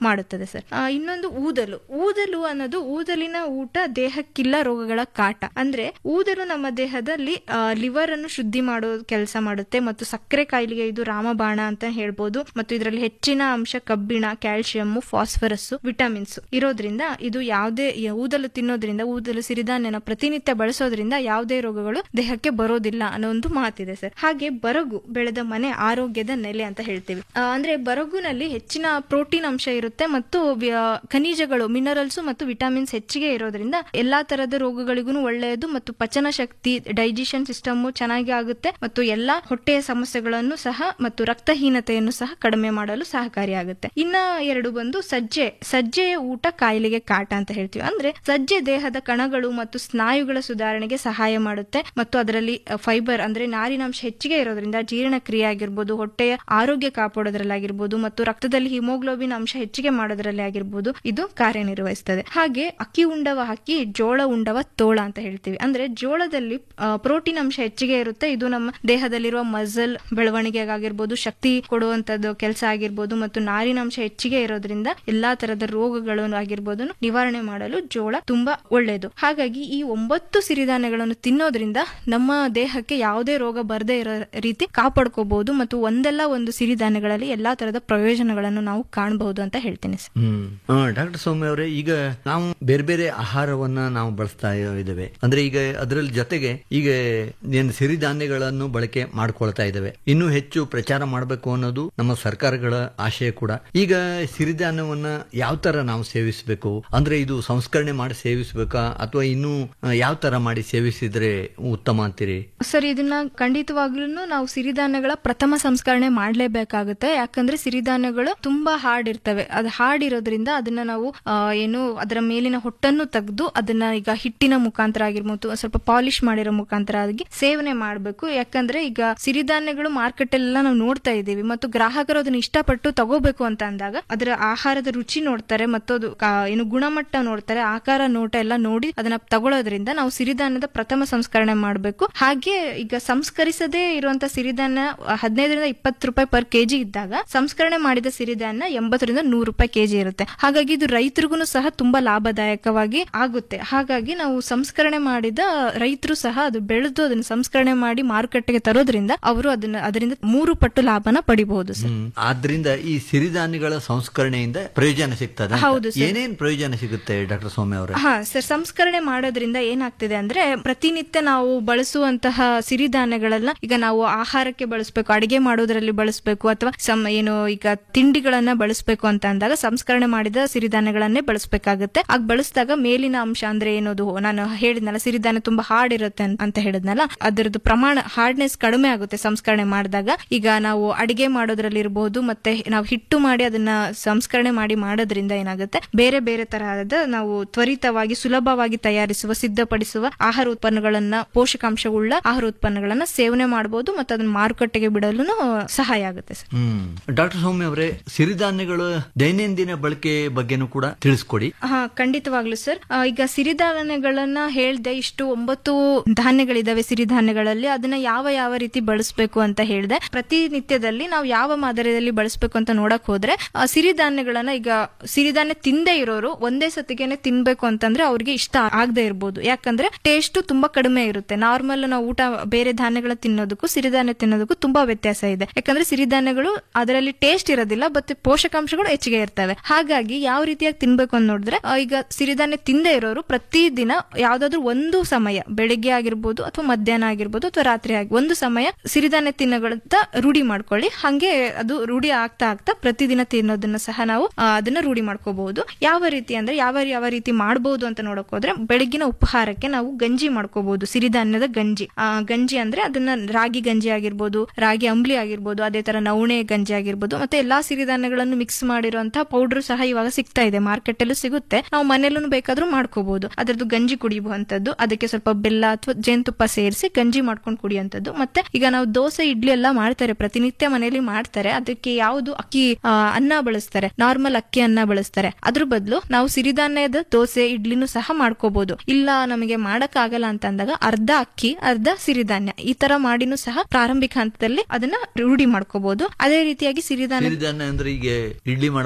ಮಾಡುತ್ತದೆ ಸರ್ ಆ, ಇನ್ನೊಂದು ಊದಲು ಊದಲು ಅನ್ನೋದು ಊದಲಿನ ಊಟ ದೇಹಕ್ಕಿಲ್ಲ ರೋಗಗಳ ಕಾಟ ಅಂದ್ರೆ ಊದಲು ನಮ್ಮ ದೇಹದಲ್ಲಿ ಲಿವರ್ ಅನ್ನು ಶುದ್ಧಿ ಮಾಡೋ ಕೆಲಸ ಮಾಡುತ್ತೆ ಮತ್ತು ಸಕ್ಕರೆ ಕಾಯಿಲೆಗೆ ಇದು ರಾಮಬಾಣ ಅಂತ ಹೇಳ್ಬೋದು ಮತ್ತು ಇದರಲ್ಲಿ ಹೆಚ್ಚಿನ ಅಂಶ ಕಬ್ಬಿಣ ಕ್ಯಾಲ್ಸಿಯಂ ಫಾಸ್ಫರಸ್ ವಿಟಮಿನ್ಸ್ ಇರೋದ್ರಿಂದ ಇದು ಯಾವುದೇ ಊದಲು ತಿನ್ನೋದ್ರಿಂದ ಊದಲು ಸಿರಿಧಾನ್ಯನ ಪ್ರತಿನಿತ್ಯ ಬಳಸೋದ್ರಿಂದ ಯಾವುದೇ ರೋಗಗಳು ದೇಹಕ್ಕೆ ಬರೋದಿಲ್ಲ ಅನ್ನೋ ಒಂದು ಮಾತಿದೆ ಸರ್ ಹಾಗೆ ಬರಗು ಬೆಳೆದ ಮನೆ ಆರೋಗ್ಯದ ನೆಲೆ ಅಂತ ಹೇಳ್ತೀವಿ ಆ, ಅಂದ್ರೆ ಬರಗುನಲ್ಲಿ ಹೆಚ್ಚಿನ ಪ್ರೋಟೀನ್ ಅಂಶ ಇರುತ್ತೆ ಮತ್ತು ವ್ಯ- ಖನಿಜಗಳು ಮಿನರಲ್ಸ್ ಮತ್ತು ವಿಟಮಿನ್ಸ್ ಹೆಚ್ಚಿಗೆ ಇರೋದ್ರಿಂದ ಎಲ್ಲಾ ತರದ ರೋಗಗಳಿಗೂ ಒಳ್ಳೆಯದು ಮತ್ತು ಪಚನ ಶಕ್ತಿ ಡೈಜೆಷನ್ ಸಿಸ್ಟಮ್ ಚೆನ್ನಾಗಿ ಆಗುತ್ತೆ ಮತ್ತು ಎಲ್ಲಾ ಹೊಟ್ಟೆಯ ಸಮಸ್ಯೆಗಳನ್ನು ಸಹ ಮತ್ತು ರಕ್ತಹೀನತೆಯನ್ನು ಸಹ ಕಡಿಮೆ ಮಾಡಲು ಸಹಕಾರಿಯಾಗುತ್ತೆ ಇನ್ನ ಎರಡು ಬಂದು ಸಜ್ಜೆ ಸಜ್ಜೆಯ ಊಟ ಕಾಯಿಲೆಗೆ ಕಾಟ ಅಂತ ಹೇಳ್ತೀವಿ ಅಂದ್ರೆ ಸಜ್ಜೆ ದೇಹದ ಕಣಗಳು ಮತ್ತು ಸ್ನಾಯುಗಳ ಸುಧಾರಣೆಗೆ ಸಹಾಯ ಮಾಡುತ್ತೆ ಮತ್ತು ಅದರಲ್ಲಿ ಫೈಬರ್ ಅಂದ್ರೆ ನಾರಿನಾಂಶ ಹೆಚ್ಚಿಗೆ ಇರೋದ್ರಿಂದ ಜೀರ್ಣಕ್ರಿಯೆ ಆಗಿರ್ಬೋದು ಹೊಟ್ಟೆಯ ಆರೋಗ್ಯ ಕಾಪಾಡೋದ್ರಲ್ಲಾಗಿರ್ಬೋದು ಮತ್ತು ರಕ್ತದಲ್ಲಿ ಹಿಮೋಗ್ಲೋಬಿನ್ ಅಂಶ ಹೆಚ್ಚಿಗೆ ಮಾಡೋದ್ರಲ್ಲಿ ಆಗಿರ್ಬೋದು ಇದು ಕಾರ್ಯನಿರ್ವಹಿಸ್ತದೆ ಹಾಗೆ ಅಕ್ಕಿ ಉಂಡವ ಅಕ್ಕಿ ಜೋಳ ಉಂಡವ ತೋಳ ಅಂತ ಹೇಳ್ತೀವಿ ಅಂದ್ರೆ ಜೋಳದಲ್ಲಿ ಪ್ರೋಟೀನ್ ಅಂಶ ಹೆಚ್ಚಿಗೆ ಇರುತ್ತೆ ಇದು ನಮ್ಮ ದೇಹದಲ್ಲಿರುವ ಮಸಲ್ ಬೆಳವಣಿಗೆಗಾಗಿರ್ಬೋದು ಶಕ್ತಿ ಕೊಡುವಂತದ್ದು ಕೆಲಸ ಆಗಿರ್ಬೋದು ಮತ್ತು ನಾರಿನಾಂಶ ಹೆಚ್ಚಿಗೆ ಇರೋದ್ರಿಂದ ಎಲ್ಲಾ ತರದ ರೋಗಗಳು ಆಗಿರ್ಬೋದು ನಿವಾರಣೆ ಮಾಡಲು ಜೋಳ ತುಂಬಾ ಒಳ್ಳೆಯದು ಹಾಗಾಗಿ ಈ ಒಂಬತ್ತು ಸಿರಿಧಾನ್ಯಗಳನ್ನು ತಿನ್ನೋದ್ರಿಂದ ನಮ್ಮ ದೇಹಕ್ಕೆ ಯಾವುದೇ ರೋಗ ಬರದೇ ಇರೋ ರೀತಿ ಕಾಪಾಡ್ಕೋಬಹುದು ಮತ್ತು ಒಂದಲ್ಲ ಒಂದು ಸಿರಿಧಾನ್ಯಗಳಲ್ಲಿ ಎಲ್ಲಾ ತರದ ಪ್ರಯೋಜನಗಳನ್ನು ನಾವು ಕಾಣಬಹುದು ಅಂತ ಹೇಳ್ತೀನಿ ಸರ್ ಹ್ಮ್ ಡಾಕ್ಟರ್ ಸೌಮ್ಯ ಅವರೇ ಈಗ ನಾವು ಬೇರೆ ಬೇರೆ ಆಹಾರವನ್ನ ನಾವು ಬಳಸ್ತಾ ಇದ್ದೇವೆ ಅಂದ್ರೆ ಈಗ ಅದರಲ್ಲಿ ಜೊತೆಗೆ ಈಗ ಏನು ಸಿರಿಧಾನ್ಯಗಳನ್ನು ಬಳಕೆ ಮಾಡ್ಕೊಳ್ತಾ ಇದ್ದೇವೆ ಇನ್ನೂ ಹೆಚ್ಚು ಪ್ರಚಾರ ಮಾಡಬೇಕು ಅನ್ನೋದು ನಮ್ಮ ಸರ್ಕಾರಗಳ ಆಶಯ ಕೂಡ ಈಗ ಸಿರಿಧಾನ್ಯವನ್ನ ಯಾವ ತರ ನಾವು ಸೇವಿಸಬೇಕು ಅಂದ್ರೆ ಇದು ಸಂಸ್ಕರಣೆ ಮಾಡಿ ಸೇವಿಸಬೇಕಾ ಅಥವಾ ಇನ್ನೂ ಯಾವ ತರ ಮಾಡಿ ಸೇವಿಸಿದ್ರೆ ಉತ್ತಮ ಅಂತೀರಿ ಸರ್ ಇದನ್ನ ಖಂಡಿತವಾಗ್ಲೂ ನಾವು ಸಿರಿಧಾನ್ಯಗಳ ಪ್ರಥಮ ಸಂಸ್ಕರಣೆ ಮಾಡಲೇಬೇಕಾಗುತ್ತೆ ಯಾಕಂದ್ರೆ ಸಿರಿಧಾನ್ಯಗಳು ತುಂಬಾ ಹಾರ್ಡ್ ಇರ್ತವೆ ಅದು ಹಾರ್ಡ್ ಇರೋದ್ರಿಂದ ಅದನ್ನ ನಾವು ಆ, ಏನು ಅದರ ಮೇಲಿನ ಹೊಟ್ಟನ್ನು ತೆಗೆದು ಅದನ್ನ ಈಗ ಹಿಟ್ಟಿನ ಮುಖಾಂತರ ಆಗಿರ್ಬೋದು ಸ್ವಲ್ಪ ಪಾಲಿಶ್ ಮಾಡಿರೋ ಮುಖಾಂತರ ಆಗಿ ಸೇವನೆ ಮಾಡಬೇಕು ಯಾಕಂದ್ರೆ ಈಗ ಸಿರಿಧಾನ್ಯಗಳು ಮಾರ್ಕೆಟ್ ಎಲ್ಲ ನಾವು ನೋಡ್ತಾ ಇದ್ದೀವಿ ಮತ್ತು ಗ್ರಾಹಕರು ಅದನ್ನ ಇಷ್ಟಪಟ್ಟು ತಗೋಬೇಕು ಅಂತ ಅಂದಾಗ ಅದರ ಆಹಾರದ ರುಚಿ ನೋಡ್ತಾರೆ ಮತ್ತು ಅದು ಕಾ- ಏನು ಗುಣಮಟ್ಟ ನೋಡ್ತಾರೆ ಆಕಾರ ನೋಟ ಎಲ್ಲ ನೋಡಿ ಅದನ್ನ ತಗೊಳ್ಳೋದ್ರಿಂದ ನಾವು ಸಿರಿಧಾನ್ಯದ ಪ್ರಥಮ ಸಂಸ್ಕರಣೆ ಮಾಡಬೇಕು ಹಾಗೆ ಈಗ ಸಂಸ್ಕರಿಸದೇ ಇರುವಂತ ಸಿರಿಧಾನ್ಯ ಹದಿನೈದರಿಂದ ಇಪ್ಪತ್ತು ರೂಪಾಯಿ ಪರ್ ಕೆಜಿ ಇದ್ದಾಗ ಸಂಸ್ಕರಣೆ ಮಾಡಿದ ಸಿರಿಧಾನ್ಯ ಎಂಬತ್ತರಿಂದ ನೂರು ರೂಪಾಯಿ ಕೆಜಿ ಇರುತ್ತೆ ಹಾಗಾಗಿ ಇದು ರೈತರಿಗೂ ಸಹ ತುಂಬಾ ಲಾಭದಾಯಕವಾಗಿ ಆಗುತ್ತೆ ಹಾಗಾಗಿ ನಾವು ಸಂಸ್ಕರಣೆ ಮಾಡಿದ ರೈತರು ಸಹ ಅದು ಬೆಳೆದು ಅದನ್ನ ಸಂಸ್ಕರಣೆ ಮಾಡಿ ಮಾರುಕಟ್ಟೆಗೆ ತರೋದ್ರಿಂದ ಅವರು ಅದನ್ನ ಅದರಿಂದ ಮೂರು ಪಟ್ಟು ಲಾಭನ ಪಡಿಬಹುದು ಸರ್ ಹ್ಮ್. ಆದ್ರಿಂದ ಈ ಸಿರಿಧಾನ್ಯಗಳ ಸಂಸ್ಕರಣೆಯಿಂದ ಪ್ರಯೋಜನ ಸಿಗ್ತದೆ ಹೌದು ಸರ್. ಏನೇನ್ ಪ್ರಯೋಜನ ಸಿಗುತ್ತೆ ಡಾಕ್ಟರ್ ಸೌಮ್ಯ ಅವರೇ ಹಾ ಸರ್ ಸಂಸ್ಕರಣೆ ಮಾಡೋದ್ರಿಂದ ಏನಾಗ್ತಿದೆ ಅಂದ್ರೆ ಪ್ರತಿನಿತ್ಯ ನಾವು ಬಳಸುವಂತಹ ಸಿರಿಧಾನ್ಯಗಳನ್ನ ಈಗ ನಾವು ಆಹಾರಕ್ಕೆ ಬಳಸಬೇಕು ಅಡಿಗೆ ಮಾಡೋದ್ರಲ್ಲಿ ಬಳಸಬೇಕು ಅಥವಾ ಸಮ್ ಏನು ಈಗ ತಿಂಡಿಗಳನ್ನ ಬಳಸಬೇಕು ಅಂತ ಅಂದಾಗ ಸಂಸ್ಕರಣೆ ಮಾಡಿದ ಸಿರಿಧಾನ್ಯಗಳನ್ನೇ ಬಳಸಬೇಕಾಗುತ್ತೆ ಆಗ ಬಳಸಿದಾಗ ಮೇಲಿನ ಅಂಶ ಅಂದ್ರೆ ಏನದು ನಾನು ಹೇಳಿದ್ನಲ್ಲ ಸಿರಿಧಾನ್ಯ ತುಂಬಾ ಹಾರ್ಡ್ ಇರುತ್ತೆ ಅನ್- ಅಂತ ಹೇಳಿದ್ನಲ್ಲ ಅದರದ್ದು ಪ್ರಮಾಣ ಹಾರ್ಡ್ನೆಸ್ ಕಡಿಮೆ ಆಗುತ್ತೆ ಸಂಸ್ಕರಣೆ ಮಾಡಿದಾಗ ಈಗ ನಾವು ಅಡಿಗೆ ಮಾಡೋದ್ರಲ್ಲಿ ಇರಬಹುದು ಮತ್ತೆ ನಾವು ಹಿಟ್ಟು ಮಾಡಿ ಅದನ್ನ ಸಂಸ್ಕರಣೆ ಮಾಡಿ ಮಾಡೋದ್ರಿಂದ ಏನಾಗುತ್ತೆ ಬೇರೆ ಬೇರೆ ತರಹದ ನಾವು ತ್ವರಿತವಾಗಿ ಸುಲಭವಾಗಿ ತಯಾರಿಸುವ ಸಿದ್ಧಪಡಿಸುವ ಆಹಾರ ಉತ್ಪನ್ನಗಳನ್ನ ಪೋಷಕಾಂಶವುಳ್ಳ ಆಹಾರ ಉತ್ಪನ್ನಗಳನ್ನ ಸೇವನೆ ಮಾಡಬಹುದು ಮತ್ತು ಅದನ್ನ ಮಾರುಕಟ್ಟೆಗೆ ಬಿಡಲು ಸಹಾಯ ಆಗುತ್ತೆ ಸರ್ ಹ್ಮ್ ಡಾಕ್ಟರ್ ಸೌಮ್ಯ ಅವರೇ ಸಿರಿಧಾನ್ಯಗಳು ದೈನಂದಿನ ಬಳಕೆ ಬಗ್ಗೆನೂ ಕೂಡ ತಿಳಿಸ್ಕೊಡಿ ಹಾ ಖಂಡಿತವಾಗ್ಲು ಸರ್ ಆ, ಈಗ ಸಿರಿಧಾನ್ಯಗಳನ್ನ ಹೇಳ್ದೆ ಇಷ್ಟು ಒಂಬತ್ತು ಧಾನ್ಯಗಳಿದಾವೆ ಸಿರಿಧಾನ್ಯಗಳಲ್ಲಿ ಅದನ್ನ ಯಾವ ಯಾವ ರೀತಿ ಬಳಸಬೇಕು ಅಂತ ಹೇಳ್ದೆ ಪ್ರತಿನಿತ್ಯದಲ್ಲಿ ನಾವು ಯಾವ ಮಾದರಿಯಲ್ಲಿ ಬಳಸಬೇಕು ಅಂತ ನೋಡಕ್ ಹೋದ್ರೆ ಆ, ಸಿರಿಧಾನ್ಯಗಳನ್ನ ಈಗ ಸಿರಿಧಾನ್ಯ ತಿಂದೇ ಇರೋರು ಒಂದೇ ಸತಿಗೆನೆ ತಿನ್ಬೇಕು ಅಂತಂದ್ರೆ ಅವ್ರಿಗೆ ಇಷ್ಟ ಆಗದೆ ಇರ್ಬೋದು ಯಾಕಂದ್ರೆ ಟೇಸ್ಟ್ ತುಂಬಾ ಕಡಿಮೆ ಇರುತ್ತೆ ನಾರ್ಮಲ್ ನಾವು ಊಟ ಬೇರೆ ಧಾನ್ಯಗಳ ತಿನ್ನೋದಕ್ಕೂ ಸಿರಿಧಾನ್ಯ ತಿನ್ನೋದಕ್ಕೂ ತುಂಬಾ ವ್ಯತ್ಯಾಸ ಇದೆ ಯಾಕಂದ್ರೆ ಸಿರಿಧಾನ್ಯಗಳು ಅದರಲ್ಲಿ ಟೇಸ್ಟ್ ಇರೋದಿಲ್ಲ ಮತ್ತೆ ಪೋಷಕಾಂಶಗಳು ಹೆಚ್ಚಿಗೆ ಇರ್ತವೆ ಹಾಗಾಗಿ ಯಾವ ರೀತಿಯಾಗಿ ತಿನ್ಬೇಕು ಅಂತ ನೋಡಿದ್ರೆ ಆ, ಈಗ ಸಿರಿಧಾನ್ಯ ತಿಂದೇ ಇರೋರು ಪ್ರತಿದಿನ ಯಾವ್ದಾದ್ರು ಒಂದು ಸಮಯ ಬೆಳಿಗ್ಗೆ ಆಗಿರ್ಬೋದು ಅಥವಾ ಮಧ್ಯಾಹ್ನ ಆಗಿರ್ಬೋದು ಅಥವಾ ರಾತ್ರಿ ಆಗಿ ಒಂದು ಸಮಯ ಸಿರಿಧಾನ್ಯ ತಿನ್ನೋಗಳಂತ ರೂಢಿ ಮಾಡ್ಕೊಳ್ಳಿ ಹಂಗೆ ಅದು ರೂಢಿ ಆಗ್ತಾ ಆಗ್ತಾ ಪ್ರತಿದಿನ ತಿನ್ನೋದನ್ನ ಸಹ ನಾವು ಆ, ಅದನ್ನ ರೂಢಿ ಮಾಡ್ಕೋಬಹುದು ಯಾವ ರೀತಿ ಅಂದ್ರೆ ಯಾವ ಯಾವ ರೀತಿ ಮಾಡಬಹುದು ಅಂತ ನೋಡಕ್ ಹೋದ್ರೆ ಬೆಳಗಿನ ಉಪಹಾರಕ್ಕೆ ನಾವು ಗಂಜಿ ಮಾಡ್ಕೋಬಹುದು ಸಿರಿಧಾನ್ಯದ ಗಂಜಿ ಆ ಗಂಜಿ ಅಂದ್ರೆ ಅದನ್ನ ರಾಗಿ ಗಂಜಿ ಆಗಿರ್ಬೋದು ರಾಗಿ ಅಂಬ್ಲಿ ಆಗಿರ್ಬೋದು ಅದೇ ತರ ನವಣೆ ಗಂಜಿ ಆಗಿರ್ಬೋದು ಮತ್ತೆ ಎಲ್ಲಾ ಸಿರಿಧಾನ್ಯಗಳನ್ನು ಮಿಕ್ಸ್ ಮಾಡಿರುವಂತಹ ಪೌಡರ್ ಸಹ ಇವಾಗ ಸಿಗ್ತಾ ಇದೆ ಮಾರ್ಕೆಟ್ ಅಲ್ಲೂ ಸಿಗುತ್ತೆ ನಾವು ಮನೆಯಲ್ಲೂ ಬೇಕಾದ್ರೂ ಮಾಡ್ಕೋಬಹುದು ಅದ್ರದ್ದು ಗಂಜಿ ಕುಡಿಯುವಂತದ್ದು ಅದಕ್ಕೆ ಸ್ವಲ್ಪ ಬೆಲ್ಲ ಅಥವಾ ಜೇನುತುಪ್ಪ ಸೇರಿಸಿ ಗಂಜಿ ಮಾಡ್ಕೊಂಡು ಕುಡಿಯುವಂತದ್ದು ಮತ್ತೆ ಈಗ ನಾವು ದೋಸೆ ಇಡ್ಲಿ ಎಲ್ಲ ಮಾಡ್ತಾರೆ ಪ್ರತಿನಿತ್ಯ ಮನೆಯಲ್ಲಿ ಮಾಡ್ತಾರೆ ಅದಕ್ಕೆ ಯಾವುದು ಅಕ್ಕಿ ಆ, ಅನ್ನ ಬಳಸ್ತಾರೆ ನಾರ್ಮಲ್ ಅಕ್ಕಿ ಅನ್ನ ಬಳಸ್ತಾರೆ ಅದ್ರ ಬದಲು ನಾವು ಸಿರಿಧಾನ್ಯದ ದೋಸೆ ಇಡ್ಲಿನೂ ಸಹ ಮಾಡ್ಕೋಬಹುದು ಇಲ್ಲ ನಮಗೆ ಮಾಡಕ್ ಆಗಲ್ಲ ಅಂತ ಅಂದಾಗ ಅರ್ಧ ಅಕ್ಕಿ ಅರ್ಧ ಸಿರಿಧಾನ್ಯ ಈ ತರ ಮಾಡಿನೂ ಸಹ ಪ್ರಾರಂಭಿಕ ಹಂತದಲ್ಲಿ ಅದನ್ನ ರೂಢಿ ಮಾಡ್ಕೋಬಹುದು ಅದೇ ರೀತಿಯಾಗಿ ಸಿರಿಧಾನ್ಯ ಸಿರಿಧಾನ್ಯ ಅಂದ್ರೆ ಈಗ ಇಡ್ಲಿ ಮಾಡ್ಬೇಕು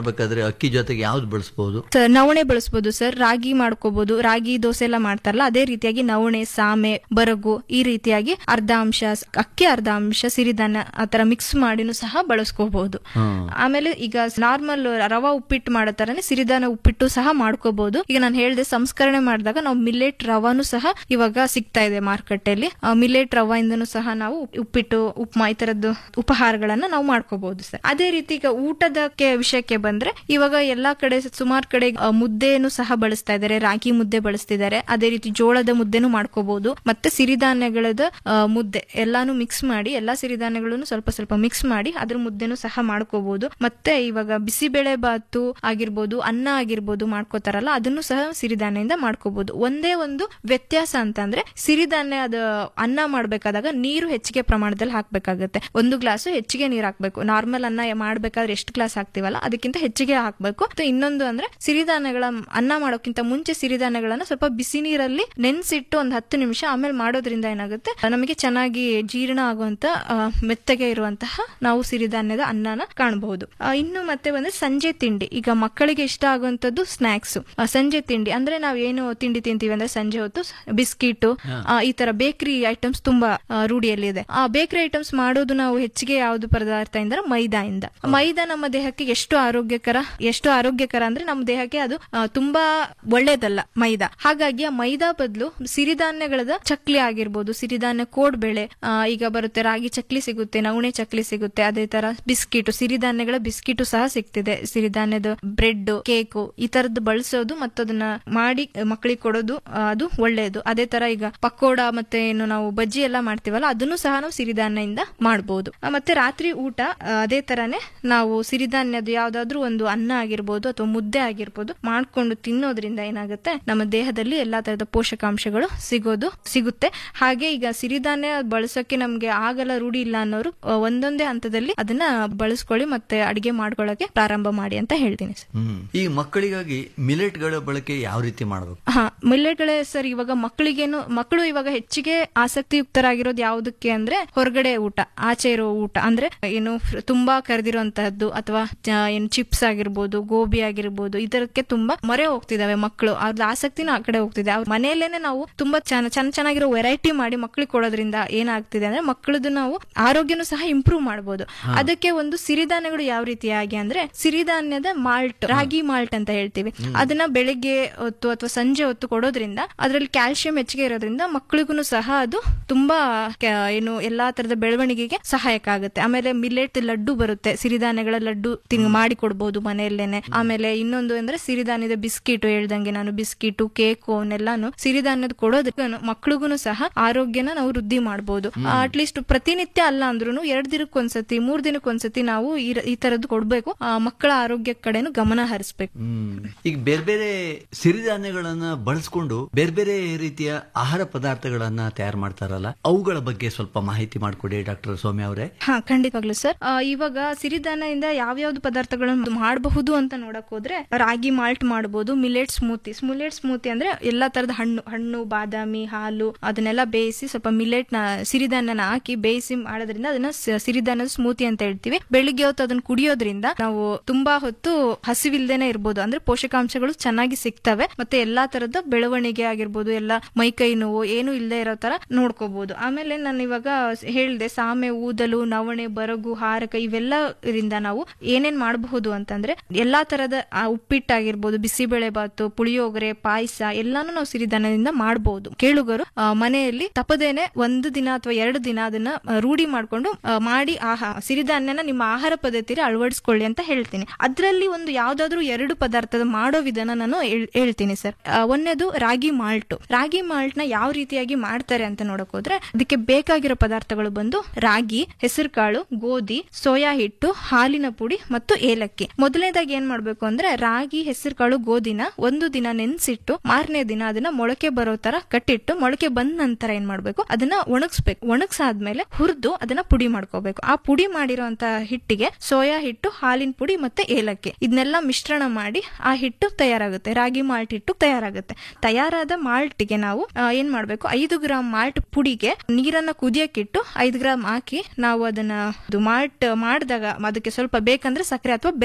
ಮಾಡ್ಬೇಕಾದ್ರೆ ಅಕ್ಕಿ ಜೊತೆಗೆ ಯಾವ್ದು ಬಳಸ್ಬೋದು ಸರ್ ನವಣೆ ಬಳಸ್ಬೋದು ಸರ್ ರಾಗಿ ಮಾಡ್ಕೋಬಹುದು ರಾಗಿ ದೋಸೆ ಎಲ್ಲ ಮಾಡ್ತಾರಲ್ಲ ಅದೇ ರೀತಿಯಾಗಿ ನವಣೆ ಸಾಮೆ ಬರಗು ಈ ರೀತಿಯಾಗಿ ಅರ್ಧ ಅಂಶ ಅಕ್ಕಿ ಅರ್ಧ ಅಂಶ ಸಿರಿಧಾನ್ಯ ಆತರ ಮಿಕ್ಸ್ ಮಾಡಿನೂ ಸಹ ಬಳಸ್ಕೋಬಹುದು ಆಮೇಲೆ ಈಗ ನಾರ್ಮಲ್ ರವಾ ಉಪ್ಪಿಟ್ಟು ಮಾಡೋ ತರನೇ ಸಿರಿಧಾನ್ಯ ಉಪ್ಪಿಟ್ಟು ಸಹ ಮಾಡ್ಕೋಬಹುದು ಈಗ ನಾನು ಹೇಳ್ದೆ ಸಂಸ್ಕರಣೆ ಮಾಡಿದಾಗ ನಾವು ಮಿಲೆಟ್ ರವಾನು ಸಹ ಇವಾಗ ಸಿಗ್ತಾ ಇದೆ ಮಾರುಕಟ್ಟೆಯಲ್ಲಿ ಮಿಲೆಟ್ ರವಾ ಇಂದನೂ ಸಹ ನಾವು ಉಪ್ಪಿಟ್ಟು ಉಪ್ಮಾ ಈ ತರದ್ದು ಉಪಹಾರಗಳನ್ನ ನಾವು ಮಾಡ್ಕೋಬಹುದು ಸರ್ ಅದೇ ರೀತಿ ಈಗ ಊಟದಕ್ಕೆ ವಿಷಯಕ್ಕೆ ಬಂದ್ರೆ ಇವಾಗ ಎಲ್ಲಾ ಕಡೆ ಸುಮಾರು ಕಡೆ ಆ, ಮುದ್ದೆನು ಸಹ ಬಳಸ್ತಾ ಇದ್ದಾರೆ ರಾಗಿ ಮುದ್ದೆ ಬಳಸ್ತಿದ್ದಾರೆ ಅದೇ ರೀತಿ ಜೋಳದ ಮುದ್ದೆನೂ ಮಾಡ್ಕೋಬಹುದು ಮತ್ತೆ ಸಿರಿಧಾನ್ಯಗಳದ ಆ, ಮುದ್ದೆ ಎಲ್ಲಾನು ಮಿಕ್ಸ್ ಮಾಡಿ ಎಲ್ಲಾ ಸಿರಿಧಾನ್ಯಗಳನ್ನು ಸ್ವಲ್ಪ ಸ್ವಲ್ಪ ಮಿಕ್ಸ್ ಮಾಡಿ ಅದ್ರ ಮುದ್ದೆನೂ ಸಹ ಮಾಡ್ಕೋಬಹುದು ಮತ್ತೆ ಇವಾಗ ಬಿಸಿಬೇಳೆ ಬಾತು ಆಗಿರ್ಬೋದು ಅನ್ನ ಆಗಿರ್ಬೋದು ಮಾಡ್ಕೋತಾರಲ್ಲ ಅದನ್ನು ಸಹ ಸಿರಿಧಾನ್ಯದಿಂದ ಮಾಡ್ಕೋಬಹುದು ಒಂದೇ ಒಂದು ವ್ಯತ್ಯಾಸ ಅಂತಂದ್ರೆ ಸಿರಿಧಾನ್ಯ ಅದು ಅನ್ನ ಮಾಡ್ಬೇಕಾದಾಗ ನೀರು ಹೆಚ್ಚಿಗೆ ಪ್ರಮಾಣದಲ್ಲಿ ಹಾಕ್ಬೇಕಾಗತ್ತೆ ಒಂದು ಗ್ಲಾಸು ಹೆಚ್ಚಿಗೆ ನೀರು ಹಾಕ್ಬೇಕು ನಾರ್ಮಲ್ ಅನ್ನ ಮಾಡ್ಬೇಕಾದ್ರೆ ಎಷ್ಟು ಗ್ಲಾಸ್ ಹಾಕ್ತಿವಲ್ಲ ಅದಕ್ಕಿಂತ ಹೆಚ್ಚಿಗೆ ಹಾಕ್ಬೇಕು ಮತ್ತೆ ಇನ್ನೊಂದು ಅಂದ್ರೆ ಸಿರಿಧಾನ್ಯಗಳ ಅನ್ನ ಮಾಡೋಕ್ಕಿಂತ ಮುಂಚೆ ಸಿರಿಧಾನ್ಯಗಳನ್ನ ಸ್ವಲ್ಪ ಬಿಸಿ ನೀರಲ್ಲಿ ನೆನ್ಸಿಟ್ಟು ಒಂದು ಹತ್ತು ನಿಮಿಷ ಆಮೇಲೆ ಮಾಡೋದ್ರಿಂದ ಏನಾಗುತ್ತೆ ನಮಗೆ ಚೆನ್ನಾಗಿ ಜೀರ್ಣ ಆಗುವಂತ ಆ, ಮೆತ್ತಗೆ ಇರುವಂತಹ ನಾವು ಸಿರಿಧಾನ್ಯದ ಅನ್ನನ ಕಾಣಬಹುದು ಆ, ಇನ್ನು ಮತ್ತೆ ಬಂದ್ರೆ ಸಂಜೆ ತಿಂಡಿ ಈಗ ಮಕ್ಕಳಿಗೆ ಇಷ್ಟ ಆಗುವಂತದ್ದು ಸ್ನಾಕ್ಸ್ ಸಂಜೆ ತಿಂಡಿ ಅಂದ್ರೆ ನಾವು ಏನು ತಿಂಡಿ ತಿಂತೀವಿ ಅಂದ್ರೆ ಸಂಜೆ ಹೊತ್ತು ಬಿಸ್ಕಿಟ್ ಈ ತರ ಬೇಕರಿ ಐಟಮ್ಸ್ ತುಂಬಾ ಆ, ರೂಢಿಯಲ್ಲಿದೆ ಆ ಬೇಕರಿ ಐಟಮ್ಸ್ ಮಾಡೋದು ನಾವು ಹೆಚ್ಚಿಗೆ ಯಾವ್ದು ಪದಾರ್ಥ ಇಂದ್ರೆ ಮೈದಾಯಿಂದ ಮೈದಾ ನಮ್ಮ ದೇಹಕ್ಕೆ ಎಷ್ಟು ಆರೋಗ್ಯಕರ ಎಷ್ಟು ಆರೋಗ್ಯಕರ ಅಂದ್ರೆ ನಮ್ಮ ದೇಹಕ್ಕೆ ಅದು ಆ, ತುಂಬಾ ಒಳ್ಳೇದಲ್ಲ ಮೈದಾ ಹಾಗಾಗಿ ಆ ಮೈದಾ ಬದಲು ಸಿರಿಧಾನ್ಯಗಳದ ಚಕ್ಲಿ ಆಗಿರ್ಬೋದು ಸಿರಿಧಾನ್ಯ ಕೋಡ್ಬೇಳೆ ಆ, ಈಗ ಬರುತ್ತೆ ರಾಗಿ ಚಕ್ಲಿ ಸಿಗುತ್ತೆ ನವಣೆ ಚಕ್ಲಿ ಸಿಗುತ್ತೆ ಅದೇ ತರ ಬಿಸ್ಕಿಟ್ ಸಿರಿಧಾನ್ಯಗಳ ಬಿಸ್ಕಿಟ್ ಸಹ ಸಿಗ್ತಿದೆ ಸಿರಿಧಾನ್ಯದ ಬ್ರೆಡ್ ಕೇಕು ಈ ತರದ್ದು ಬಳಸೋದು ಮತ್ತು ಅದನ್ನ ಮಾಡಿ ಮಕ್ಕಳಿಗೆ ಕೊಡೋದು ಆ, ಅದು ಒಳ್ಳೆಯದು ಅದೇ ತರ ಈಗ ಪಕೋಡ ಮತ್ತೆ ಏನು ನಾವು ಬಜ್ಜಿ ಎಲ್ಲ ಮಾಡ್ತೀವಲ್ಲ ಅದನ್ನು ಸಹ ನಾವು ಸಿರಿಧಾನ್ಯದಿಂದ ಮಾಡಬಹುದು ಮತ್ತೆ ರಾತ್ರಿ ಊಟ ಆ, ಅದೇ ತರನೇ ನಾವು ಸಿರಿಧಾನ್ಯದ ಯಾವ್ದಾದ್ರು ಒಂದು ಅನ್ನ ಆಗಿರ್ಬೋದು ಅಥವಾ ಮುದ್ದೆ ಆಗಿರ್ಬೋದು ಮಾಡ್ಕೊಂಡು ತಿನ್ನೋದ್ರಿಂದ ಏನಾಗುತ್ತೆ ನಮ್ಮ ದೇಹದಲ್ಲಿ ಎಲ್ಲಾ ತರದ ಪೋಷಕಾಂಶಗಳು ಸಿಗೋದು ಸಿಗುತ್ತೆ ಹಾಗೆ ಈಗ ಸಿರಿಧಾನ್ಯ ಬಳಸೋಕೆ ನಮ್ಗೆ ಆಗಲ್ಲ ರೂಢಿ ಇಲ್ಲ ಅನ್ನೋರು ಆ, ಒಂದೊಂದೇ ಹಂತದಲ್ಲಿ ಅದನ್ನ ಬಳಸ್ಕೊಳ್ಳಿ ಮತ್ತೆ ಅಡಿಗೆ ಮಾಡ್ಕೊಳ್ಳೋಕೆ ಪ್ರಾರಂಭ ಮಾಡಿ ಅಂತ ಹೇಳ್ತೀನಿ ಸರ್ ಹ್ಮ್ ಈ ಮಕ್ಕಳಿಗಾಗಿ ಮಿಲೆಟ್ಗಳ ಬಳಕೆ ಯಾವ ರೀತಿ ಮಾಡಬೇಕು ಹಾ ಮಿಲ್ಲೆಟ್ಗಳೇ ಸರ್ ಇವಾಗ ಮಕ್ಕಳಿಗೇನು ಮಕ್ಕಳು ಇವಾಗ ಹೆಚ್ಚಿಗೆ ಆಸಕ್ತಿಯುಕ್ತರಾಗಿರೋದು ಯಾವುದಕ್ಕೆ ಅಂದ್ರೆ ಹೊರಗಡೆ ಊಟ ಆಚೆ ಇರೋ ಊಟ ಅಂದ್ರೆ ಏನು ಫ್ರ- ತುಂಬಾ ಕರೆದಿರುವಂತಹದ್ದು ಅಥವಾ ಜ- ಏನು ಚಿಪ್ಸ್ ಆಗಿರ್ಬೋದು ಗೋಬಿ ಆಗಿರ್ಬೋದು ಇದಕ್ಕೆ ತುಂಬಾ ಮೊರೆ ಹೋಗ್ತಿದಾವೆ ಮಕ್ಕಳು ಅದ್ರ ಆಸಕ್ತಿನೂ ಆ ಕಡೆ ಹೋಗ್ತಿದೆ ಅವ್ರ ಮನೆಯಲ್ಲೇನೆ ನಾವು ತುಂಬಾ ಚೆನ್ನ ಚೆನ್ನ ಚೆನ್ನಾಗಿರೋ ವೆರೈಟಿ ಮಾಡಿ ಮಕ್ಕಳಿಗೆ ಕೊಡೋದ್ರಿಂದ ಏನಾಗ್ತಿದೆ ಅಂದ್ರೆ ಮಕ್ಕಳದು ನಾವು ಆರೋಗ್ಯನೂ ಸಹ ಇಂಪ್ರೂವ್ ಮಾಡಬಹುದು ಅದಕ್ಕೆ ಒಂದು ಸಿರಿಧಾನ್ಯಗಳು ಯಾವ ರೀತಿಯಾಗಿ ಅಂದ್ರೆ ಸಿರಿಧಾನ್ಯದ ಮಾಲ್ಟ್ ರಾಗಿ ಮಾಲ್ಟ್ ಅಂತ ಹೇಳ್ತೀವಿ ಅದನ್ನ ಬೆಳಿಗ್ಗೆ ಹೊತ್ತು ಅಥವಾ ಸಂಜೆ ಹೊತ್ತು ಕೊಡೋದ್ರಿಂದ ಅದರಲ್ಲಿ ಕ್ಯಾಲ್ಸಿಯಂ ಹೆಚ್ಚಿಗೆ ಇರೋದ್ರಿಂದ ಮಕ್ಕಳಿಗೂ ಸಹ ಅದು ತುಂಬಾ ಕ- ಏನು ಎಲ್ಲಾ ತರದ ಬೆಳವಣಿಗೆಗೆ ಸಹಾಯಕ ಆಗುತ್ತೆ ಆಮೇಲೆ ಮಿಲೆಟ್ ಲಡ್ಡು ಬರುತ್ತೆ ಸಿರಿಧಾನ್ಯಗಳ ಲಡ್ಡು ತಿನ್ ಮಾಡಿ ಕೊಡ್ಬೋದು ಮನೆಯಲ್ಲೇನೆ ಆಮೇಲೆ ಇನ್ನೊಂದು ಅಂದ್ರೆ ಸಿರಿಧಾನ್ಯದ ಬಿಸ್ಕಿಟ್ ಹೇಳ್ದಂಗೆ ನಾನು ಬಿಸ್ಕಿಟ್ ಕೇಕು ಅವನ್ನೆಲ್ಲಾನು ಸಿರಿಧಾನ್ಯದ ಕೊಡೋದ್ರಿಂದ ಮಕ್ಳಿಗೂ ಸಹ ಆರೋಗ್ಯನ ನಾವು ವೃದ್ಧಿ ಮಾಡಬಹುದು ಅಟ್ಲೀಸ್ಟ್ ಪ್ರತಿನಿತ್ಯ ಅಲ್ಲ ಅಂದ್ರೂ ಎರಡ್ ದಿನಕ್ಕೊಂದ್ಸತಿ ಮೂರ್ ದಿನಕ್ಕೊಂದ್ಸತಿ ನಾವು ಈ ರ- ಈ ತರದ್ದು ಕೊಡ್ಬೇಕು ಆ, ಮಕ್ಕಳ ಆರೋಗ್ಯ ಕಡೆನು ಗಮನ ಹರಿಸ್ಬೇಕು ಹ್ಮ್ ಈಗ ಬೇರೆ ಬೇರೆ ಸಿರಿಧಾನ್ಯಗಳನ್ನ ಬಳಸ್ಕೊಂಡು ಬೇರೆ ಬೇರೆ ರೀತಿಯ ಆಹಾರ ಪದಾರ್ಥಗಳನ್ನ ತಯಾರು ಮಾಡ್ತಾರಲ್ಲ ಅವುಗಳ ಬಗ್ಗೆ ಸ್ವಲ್ಪ ಮಾಹಿತಿ ಮಾಡಿಕೊಡಿ ಡಾಕ್ಟರ್ ಸೌಮ್ಯ ಅವರೇ ಹಾ ಖಂಡಿತವಾಗ್ಲು ಸರ್ ಆ, ಇವಾಗ ಸಿರಿಧಾನ್ಯದಿಂದ ಯಾವ್ಯಾವ್ದು ಪದಾರ್ಥಗಳನ್ನು ಮಾಡಬಹುದು ಅಂತ ನೋಡಕ್ ಹೋದ್ರೆ ರಾಗಿ ಮಾಲ್ಟ್ ಮಾಡಬಹುದು ಮಿಲೆಟ್ ಸ್ಮೂತಿ ಮಿಲೆಟ್ ಸ್ಮೂತಿ ಅಂದ್ರೆ ಎಲ್ಲಾ ತರದ ಹಣ್ಣು ಹಣ್ಣು ಬಾದಾಮಿ ಹಾಲು ಅದನ್ನೆಲ್ಲ ಬೇಯಿಸಿ ಸ್ವಲ್ಪ ಮಿಲೆಟ್ ನ ಸಿರಿಧಾನ್ಯನ ಹಾಕಿ ಬೇಯಿಸಿ ಮಾಡೋದ್ರಿಂದ ಅದನ್ನ ಸ- ಸಿರಿಧಾನ್ಯದ ಸ್ಮೂತಿ ಅಂತ ಹೇಳ್ತೀವಿ ಬೆಳಿಗ್ಗೆ ಹೊತ್ತು ಅದನ್ನ ಕುಡಿಯೋದ್ರಿಂದ ನಾವು ತುಂಬಾ ಹೊತ್ತು ಹಸಿವಿಲ್ದೇನೆ ಇರ್ಬೋದು ಅಂದ್ರೆ ಪೋಷಕಾಂಶಗಳು ಚೆನ್ನಾಗಿ ಸಿಗ್ತವೆ ಮತ್ತೆ ಎಲ್ಲಾ ತರದ ಬೆಳವಣಿಗೆ ಆಗಿರ್ಬೋದು ಎಲ್ಲ ಮೈಕೈ ನೋವು ಏನು ಇಲ್ಲದೆ ಇರೋ ತರ ನೋಡ್ಕೋಬಹುದು ಆಮೇಲೆ ನಾನು ಇವಾಗ ಹೇಳ್ದೆ ಸಾಮೆ ಊದಲು ನವಣೆ ಬರಗು ಹಾರಕ ಇವೆಲ್ಲರಿಂದ ನಾವು ಏನೇನ್ ಮಾಡಬಹುದು ಅಂತಂದ್ರೆ ಎಲ್ಲಾ ತರದ ಆ ಉಪ್ಪಿಟ್ಟಾಗಿರ್ಬೋದು ಬಿಸಿಬೇಳೆ ಬಾತು ಪುಳಿಯೋಗರೆ ಪಾಯಸ ಎಲ್ಲಾನು ನಾವು ಸಿರಿಧಾನ್ಯದಿಂದ ಮಾಡಬಹುದು ಕೇಳುಗರು ಆ, ಮನೆಯಲ್ಲಿ ತಪ್ಪದೇನೆ ಒಂದು ದಿನ ಅಥವಾ ಎರಡು ದಿನ ಅದನ್ನ ಆ, ರೂಢಿ ಮಾಡ್ಕೊಂಡು ಆ, ಮಾಡಿ ಆಹಾ ಸಿರಿಧಾನ್ಯನ ನಿಮ್ಮ ಆಹಾರ ಪದ್ಧತಿಯಲ್ಲಿ ಅಳವಡಿಸ್ಕೊಳ್ಳಿ ಅಂತ ಹೇಳ್ತೀನಿ ಅದ್ರಲ್ಲಿ ಒಂದು ಯಾವ್ದಾದ್ರು ಎರಡು ಪದಾರ್ಥದ ಮಾಡೋ ವಿಧಾನ ನಾನು ಹೇಳ್- ಹೇಳ್ತೀನಿ ಸರ್ ಆ, ಒಂದನೇದು ರಾಗಿ ಮಾಲ್ಟ್ ರಾಗಿ ಮಾಲ್ಟ್ ನ ಯಾವ ರೀತಿಯಾಗಿ ಮಾಡ್ತಾರೆ ಅಂತ ನೋಡಕ್ ಹೋದ್ರೆ ಅದಕ್ಕೆ ಬೇಕಾಗಿರೋ ಪದಾರ್ಥಗಳು ಬಂದು ರಾಗಿ ಹೆಸರುಕಾಳು ಗೋಧಿ ಸೋಯಾ ಹಿಟ್ಟು ಹಾಲಿನ ಪುಡಿ ಮತ್ತು ಏಲಕ್ಕಿ ಮೊದಲನೇದಾಗಿ ಏನ್ ಮಾಡ್ಬೇಕು ಅಂದ್ರೆ ರಾಗಿ ಹೆಸರುಕಾಳು ಗೋಧಿನ ಒಂದು ದಿನ ನೆನ್ಸಿಟ್ಟು ಮಾರನೇ ದಿನ ಅದನ್ನ ಮೊಳಕೆ ಬರೋ ತರ ಕಟ್ಟಿಟ್ಟು ಮೊಳಕೆ ಬಂದ ನಂತರ ಏನ್ ಮಾಡ್ಬೇಕು ಅದನ್ನ ಒಣಗಿಸ್ಬೇಕು ಒಣಗ್ಸಾದ್ಮೇಲೆ ಹುರಿದು ಅದನ್ನ ಪುಡಿ ಮಾಡ್ಕೋಬೇಕು ಆ ಪುಡಿ ಮಾಡಿರೋಂತ ಹಿಟ್ಟಿಗೆ ಸೋಯಾ ಹಿಟ್ಟು ಹಾಲಿನ ಪುಡಿ ಮತ್ತೆ ಏಲಕ್ಕಿ ಇದನ್ನೆಲ್ಲ ಮಿಶ್ರಣ ಮಾಡಿ ಆ ಹಿಟ್ಟು ತಯಾರಾಗುತ್ತೆ ರಾಗಿ ಮಾಲ್ಟ್ ಹಿಟ್ಟು ತಯಾರಾಗುತ್ತೆ ತಯಾರಾದ ಮಾಲ್ಟ್ಗೆ ನಾವು ಆ, ಏನ್ ಮಾಡ್ಬೇಕು ಐದು ಗ್ರಾಮ್ ಮಾಲ್ಟ್ ಪುಡಿಗೆ ನೀರನ್ನ ಕುದಿಯಕ್ಕಿಟ್ಟು ಐದು ಗ್ರಾಮ್ ಹಾಕಿ ನಾವು ಅದನ್ನ ಅದು ಮಾಲ್ಟ್ ಮಾಡಿದಾಗ ಅದಕ್ಕೆ ಸ್ವಲ್ಪ ಬೇಕಂದ್ರೆ ಸಕ್ಕರೆ ಅಥವಾ ಬೆಲ್ಲ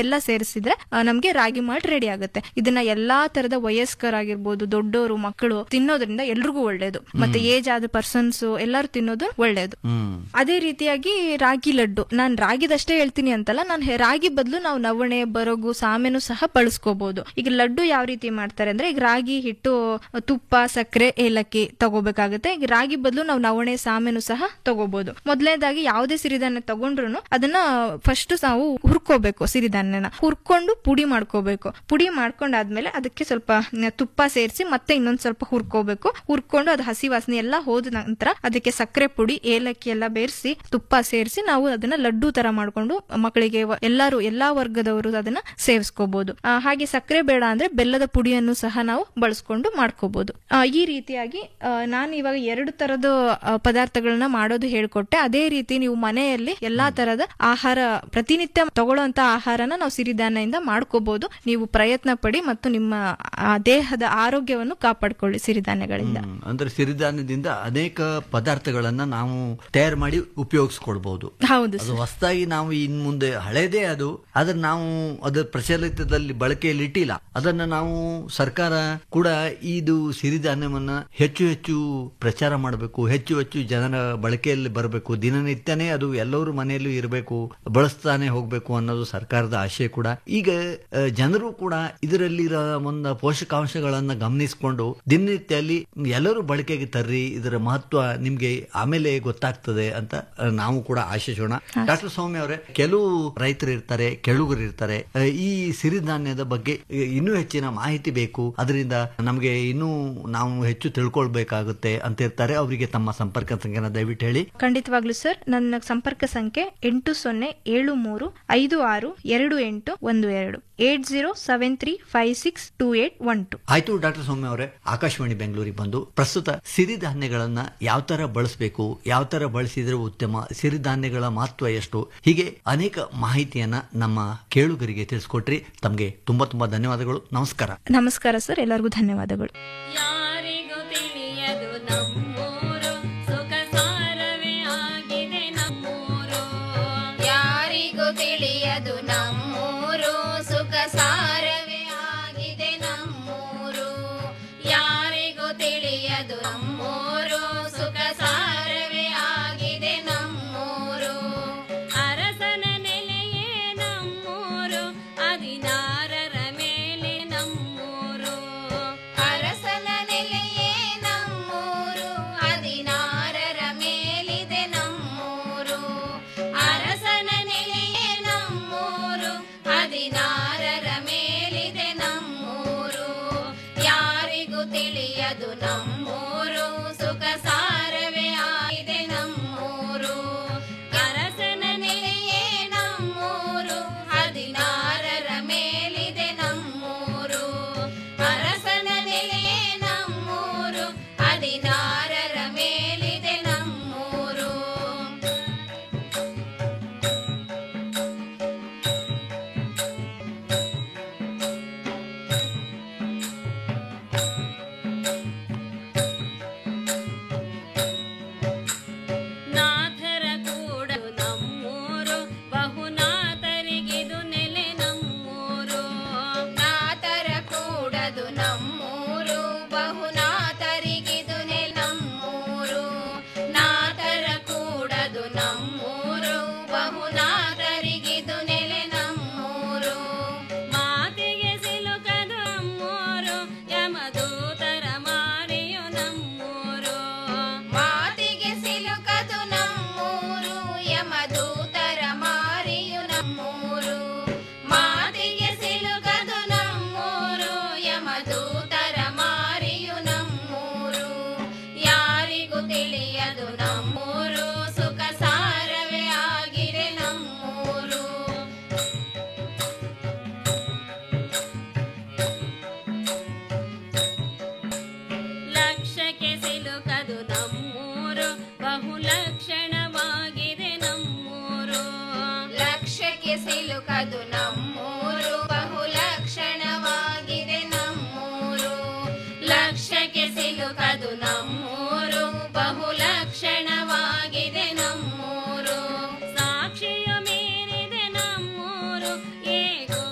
ಬೆಲ್ಲ ಸೇರಿಸಿದ್ರೆ ಆ, ನಮ್ಗೆ ರಾಗಿ ಮಾಲ್ಟ್ ರೆಡಿ ಆಗುತ್ತೆ ಇದನ್ನ ಎಲ್ಲಾ ತರದ ವಯಸ್ಕರಾಗಿರ್ಬೋದು ದೊಡ್ಡವರು ಮಕ್ಕಳು ತಿನ್ನೋದ್ರಿಂದ ಎಲ್ರಿಗೂ ಒಳ್ಳೇದು ಮತ್ತೆ ಏಜ್ ಆದ ಪರ್ಸನ್ಸ್ ಎಲ್ಲರೂ ತಿನ್ನೋದು ಒಳ್ಳೇದು ಹ್ಮ್ ಅದೇ ರೀತಿಯಾಗಿ ರಾಗಿ ಲಡ್ಡು ನಾನ್ ರಾಗಿದಷ್ಟೇ ಹೇಳ್ತೀನಿ ಅಂತಲ್ಲ ನಾನು ರಾಗಿ ಬದಲು ನಾವು ನವಣೆ ಬರಗು ಸಾಮೆನು ಸಹ ಬಳಸ್ಕೋಬಹುದು ಈಗ ಲಡ್ಡು ಯಾವ ರೀತಿ ಮಾಡ್ತಾರೆ ಅಂದ್ರೆ ಈಗ ರಾಗಿ ಹಿಟ್ಟು ತುಪ್ಪ ಸಕ್ಕರೆ ಏಲಕ್ಕಿ ತಗೋಬೇಕಾಗುತ್ತೆ ಈಗ ರಾಗಿ ಬದಲು ನಾವು ನವಣೆ ಸಾಮೆನು ಸಹ ತಗೋಬಹುದು ಮೊದಲನೇದಾಗಿ ಯಾವುದೇ ಸಿರಿಧಾನ್ಯ ತಗೊಂಡ್ರು ಅದನ್ನ ಫಸ್ಟ್ ನಾವು ಹುರ್ಕೋಬೇಕು ಸಿರಿಧಾನ್ಯನ ಹುರ್ಕೊಂಡು ಪುಡಿ ಮಾಡ್ಕೋಬೇಕು ಪುಡಿ ಮಾಡ್ಕೊಂಡಾದ್ಮೇಲೆ ಅದಕ್ಕೆ ಸ್ವಲ್ಪ ತುಪ್ಪ ಸೇರಿಸಿ ಮತ್ತೆ ಇನ್ನೊಂದ್ ಸ್ವಲ್ಪ ಹುರ್ಕೋಬೇಕು ಹುರ್ಕೊಂಡು ಅದು ಹಸಿ ವಾಸನೆ ಎಲ್ಲ ಹೋದ ನಂತರ ಅದಕ್ಕೆ ಸಕ್ಕರೆ ಪುಡಿ ಏಲಕ್ಕಿ ಎಲ್ಲ ಬೇರಿಸಿ ತುಪ್ಪ ಸೇರಿಸಿ ನಾವು ಅದನ್ನ ಲಡ್ಡು ತರ ಮಾಡ್ಕೊಂಡು ಮಕ್ಕಳಿಗೆ ವ- ಎಲ್ಲಾರು ಎಲ್ಲಾ ವರ್ಗದವರು ಅದನ್ನ ಸೇವಿಸ್ಕೋಬಹುದು ಆ, ಹಾಗೆ ಸಕ್ಕರೆ ಬೇಡ ಅಂದ್ರೆ ಬೆಲ್ಲದ ಪುಡಿಯನ್ನು ಸಹ ನಾವು ಬಳಸ್ಕೊಂಡು ಮಾಡ್ಕೋಬಹುದು ಆ, ಈ ರೀತಿಯಾಗಿ ಆ, ನಾನು ಇವಾಗ ಎರಡು ತರದ ಆ, ಪದಾರ್ಥಗಳನ್ನ ಮಾಡೋದು ಹೇಳ್ಕೊಟ್ಟೆ ಅದೇ ರೀತಿ ನೀವು ಮನೆಯಲ್ಲಿ ಎಲ್ಲಾ ತರದ ಆಹಾರ ಪ್ರತಿನಿತ್ಯ ತಗೊಳ್ಳುವಂತ ಆಹಾರನ ನಾವು ಸಿರಿಧಾನ್ಯದಿಂದ ಮಾಡ್ಕೋಬಹುದು ನೀವು ಪ್ರಯತ್ನ ಪಡಿ ಮತ್ತು ನಿಮ್ಮ ಆ, ದೇಹದ ಆರೋಗ್ಯವನ್ನು ಕಾಪಾಡಿಕೊಳ್ಳಿ ಸಿರಿಧಾನ್ಯಗಳಿಂದ ಹ್ಮ್. ಅಂದ್ರೆ ಸಿರಿಧಾನ್ಯದಿಂದ ಅನೇಕ ಪದಾರ್ಥಗಳನ್ನ ನಾವು ತಯಾರು ಮಾಡಿ ಉಪಯೋಗಿಸ್ಕೊಳ್ಬಹುದು ಹೌದು ಅದು ಹೊಸದಾಗಿ ನಾವು ಇನ್ ಮುಂದೆ ಹಳೇದೇ ಅದು ಆದ್ರೆ ನಾವು ಅದರ ಪ್ರಚಲಿತದಲ್ಲಿ ಬಳಕೆಯಲ್ಲಿ ಇಟ್ಟಿಲ್ಲ ಅದನ್ನ ನಾವು ಸರ್ಕಾರ ಕೂಡ ಇದು ಸಿರಿಧಾನ್ಯವನ್ನ ಹೆಚ್ಚು ಹೆಚ್ಚು ಪ್ರಚಾರ ಮಾಡಬೇಕು ಹೆಚ್ಚು ಹೆಚ್ಚು ಜನರ ಬಳಕೆಯಲ್ಲಿ ಬರಬೇಕು ದಿನನಿತ್ಯನೇ ಅದು ಎಲ್ಲರೂ ಮನೆಯಲ್ಲೂ ಇರಬೇಕು ಬಳಸ್ತಾನೆ ಹೋಗ್ಬೇಕು ಅನ್ನೋದು ಸರ್ಕಾರದ ಆಶಯ ಕೂಡ ಈಗ ಆ, ಜನರು ಕೂಡ ಇದರಲ್ಲಿರೋ ಒಂದು ಪೋಷಕಾಂಶಗಳನ್ನ ಗಮನಿಸಿಕೊಂಡು ದಿನನಿತ್ಯಲ್ಲಿ ಎಲ್ಲರೂ ಬಳಕೆಗೆ ತರ್ರಿ ಇದರ ಮಹತ್ವ ನಿಮ್ಗೆ ಆಮೇಲೆ ಗೊತ್ತಾಗ್ತದೆ ಅಂತ ಆ, ನಾವು ಕೂಡ ಆಶಿಸೋಣ ಡಾಕ್ಟರ್ ಸ್ವಾಮಿ ಅವರೇ ಕೆಲವು ರೈತರು ಇರ್ತಾರೆ ಕೆಳುಗರು ಇರ್ತಾರೆ ಆ, ಈ ಸಿರಿಧಾನ್ಯದ ಬಗ್ಗೆ ಇನ್ನೂ ಹೆಚ್ಚಿನ ಮಾಹಿತಿ ಬೇಕು ಅದರಿಂದ ನಮಗೆ ಇನ್ನೂ ನಾವು ಹೆಚ್ಚು ತಿಳ್ಕೊಳ್ಬೇಕಾಗುತ್ತೆ ಅಂತ ಇರ್ತಾರೆ ಅವರಿಗೆ ತಮ್ಮ ಸಂಪರ್ಕ ಸಂಖ್ಯೆನ ದಯವಿಟ್ಟು ಹೇಳಿ ಖಂಡಿತವಾಗ್ಲೂ ಸರ್ ನನ್ನ ಸಂಪರ್ಕ ಸಂಖ್ಯೆ ಎಂಟು ಸೊನ್ನೆ ಏಳು ಮೂರು ಐದು ಆರು ಎರಡು ಎಂಟು ಒಂದು ಎರಡು eight zero seven three five six two eight one two ಆಯ್ತು ಡಾಕ್ಟರ್ ಸೌಮ್ಯ ಅವರೇ ಆಕಾಶವಾಣಿ ಬೆಂಗಳೂರಿಗೆ ಬಂದು ಪ್ರಸ್ತುತ ಸಿರಿಧಾನ್ಯಗಳನ್ನ ಯಾವ ತರ ಬಳಸಬೇಕು ಯಾವ ತರ ಬಳಸಿದ್ರೆ ಉತ್ತಮ ಸಿರಿಧಾನ್ಯಗಳ ಮಹತ್ವ ಎಷ್ಟು ಹೀಗೆ ಅನೇಕ ಮಾಹಿತಿಯನ್ನ ನಮ್ಮ ಕೇಳುಗರಿಗೆ ತಿಳಿಸ್ಕೊಟ್ರಿ ತಮಗೆ ತುಂಬಾ ತುಂಬಾ ಧನ್ಯವಾದಗಳು ನಮಸ್ಕಾರ ನಮಸ್ಕಾರ ಸರ್ ಎಲ್ಲರಿಗೂ ಧನ್ಯವಾದಗಳು ಯಾರಿಗೂ ತಿಳಿಯದು ನಮ್ಮೂರು ಸುಖ ಸಾರವೇ ಆಗಿದೆ ನಮ್ಮೂರು ಯಾರಿಗೂ ತಿಳಿಯದು ನಮ್ಮೂರು ಸುಖ ಸಾರವೇ ಆಗಿದೆ ನಮ್ಮೂರು ಯಾರಿಗೂ ತಿಳಿಯದು ನಮ್ಮೂರು ಸುಖ ಸಾರವೇ ಆಗಿದೆ ನಮ್ಮೂರು ಅರಸನ ನೆಲೆಯೇ ನಮ್ಮೂರು ಹದಿನಾರರ ಮೇಲೆ ನಮ್ಮೂರು ಅರಸನ ನೆಲೆಯೇ ನಮ್ಮೂರು ಹದಿನಾರರ ಮೇಲಿದೆ ನಮ್ಮೂರು ಅರಸನ ನೆಲೆಯೇ ನಮ್ಮೂರು ಹದಿನಾರರ ಮೇಲಿದೆ ನಮ್ಮೂರು ಯಾರಿಗೂ ತಿಳಿಯದು ನಮ್ಮೂರು ಸುಖ ಸಾರವೇ ಆಗಿದೆ ನಮ್ಮೂರು ಅರಸನ ನೆಲೆಯೇ ನಮ್ಮೂರು ಹದಿನಾರರ ಮೇಲಿದೆ ನಮ್ಮೂರು ಅರಸನ ನೆಲೆಯೇ ನಮ್ಮೂರು ಹದಿನಾರರ ಮೇಲಿದೆ ನಮ್ಮೂರು ನಾಥರ ಕೂಡಲು ನಮ್ಮೂರು ಬಹುನಾಥರಿಗಿದು ನೆಲೆ ನಮ್ಮೂರು ನಾಥರ ಕೂಡದು ನಮ್ಮೂರು ಬಹುನಾಥರಿಗಿದು ನೆಲೆ ನಮ್ಮೂರು ನಾಥರ ಕೂಡದು ನಮ್ಮೂರು ಬಹುನಾಥರಿಗಿದು ನೆಲೆ ನಮ್ಮೂರು ಮಾತಿಗೆ ಸಿಲುಕದು ನಮ್ಮೂರು ಯಮದೂತರ ಮಾರಿಯು ನಮ್ಮೂರು ಮಾತಿಗೆ ಸಿಲುಕದು ನಮ್ಮೂರು ಯಮದೂತರ ಮಾರಿಯು ನಮ್ಮೂರು ಮಾತಿಗೆ ಸಿಲುಕದು ನಮ್ಮೂರು ಯಮದೂತರ ಮಾರಿಯು ನಮ್ಮೂರು ಯಾರಿಗೂ ತಿಳಿಯದು ನಮ್ಮೂರು ಸುಖ ಸಾರವೇ ಆಗಿದೆ ನಮ್ಮೂರು ಲಕ್ಷಕ್ಕೆ ಸಿಲುಕದು ನಮ್ಮೂರು ಬಹುಲಕ್ಷಣವಾಗಿದೆ ನಮ್ಮೂರು ಲಕ್ಷಕ್ಕೆ ಸಿಲುಕದು ನಮ್ಮೂರು ಬಹುಲಕ್ಷಣವಾಗಿದೆ ನಮ್ಮೂರು ಲಕ್ಷಕ್ಕೆ ಸಿಲುಕದು ನಮ್ಮೂರು ಬಹುಲಕ್ಷಣವಾಗಿದೆ ನಮ್ಮೂರು ಸಾಕ್ಷಿಯು ಮೀರಿದೆ ನಮ್ಮೂರು ಏಕೋ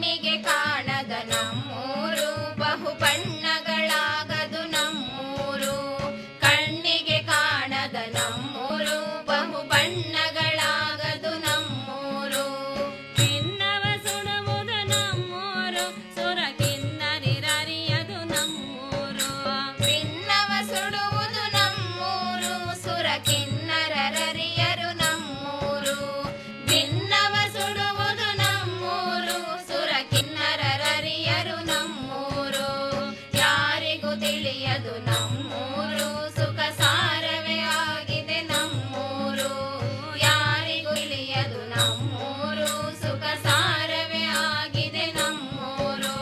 ಕಣ್ಣಿಗೆ ಕಾಣದ ನಮ್ಮೂರು ಬಹು ಬಣ್ಣಗಳಾಗದು ನಮ್ಮೂರು ಕಣ್ಣಿಗೆ ಕಾಣದ ನಮ್ಮೂರು ಬಹು ಬಣ್ಣಗಳಾಗದು ನಮ್ಮೂರು ಕಿನ್ನವ ಸುಡುವುದು ನಮ್ಮೂರು ಸುರ ಕಿನ್ನರಿರರಿಯದು ನಮ್ಮೂರು ಕಿನ್ನವ ಸುಡುವುದು ನಮ್ಮೂರು ಸುರ ಕಿನ್ನರರಿಯರು ನಮ್ಮೂರು ಭಿನ್ನವ ಸುಡುವುದು ನಮ್ಮೂರು ಸುರ ಕಿನ್ನರರಿಯರು ನಮ್ಮೂರು ಯಾರಿಗೂ ತಿಳಿಯದು ನಮ್ಮೂರು ಸುಖ ಸಾರವೇ ಆಗಿದೆ ನಮ್ಮೂರು ಯಾರಿಗೂ ತಿಳಿಯದು ನಮ್ಮೂರು ಸುಖ ಸಾರವೇ ಆಗಿದೆ ನಮ್ಮೂರು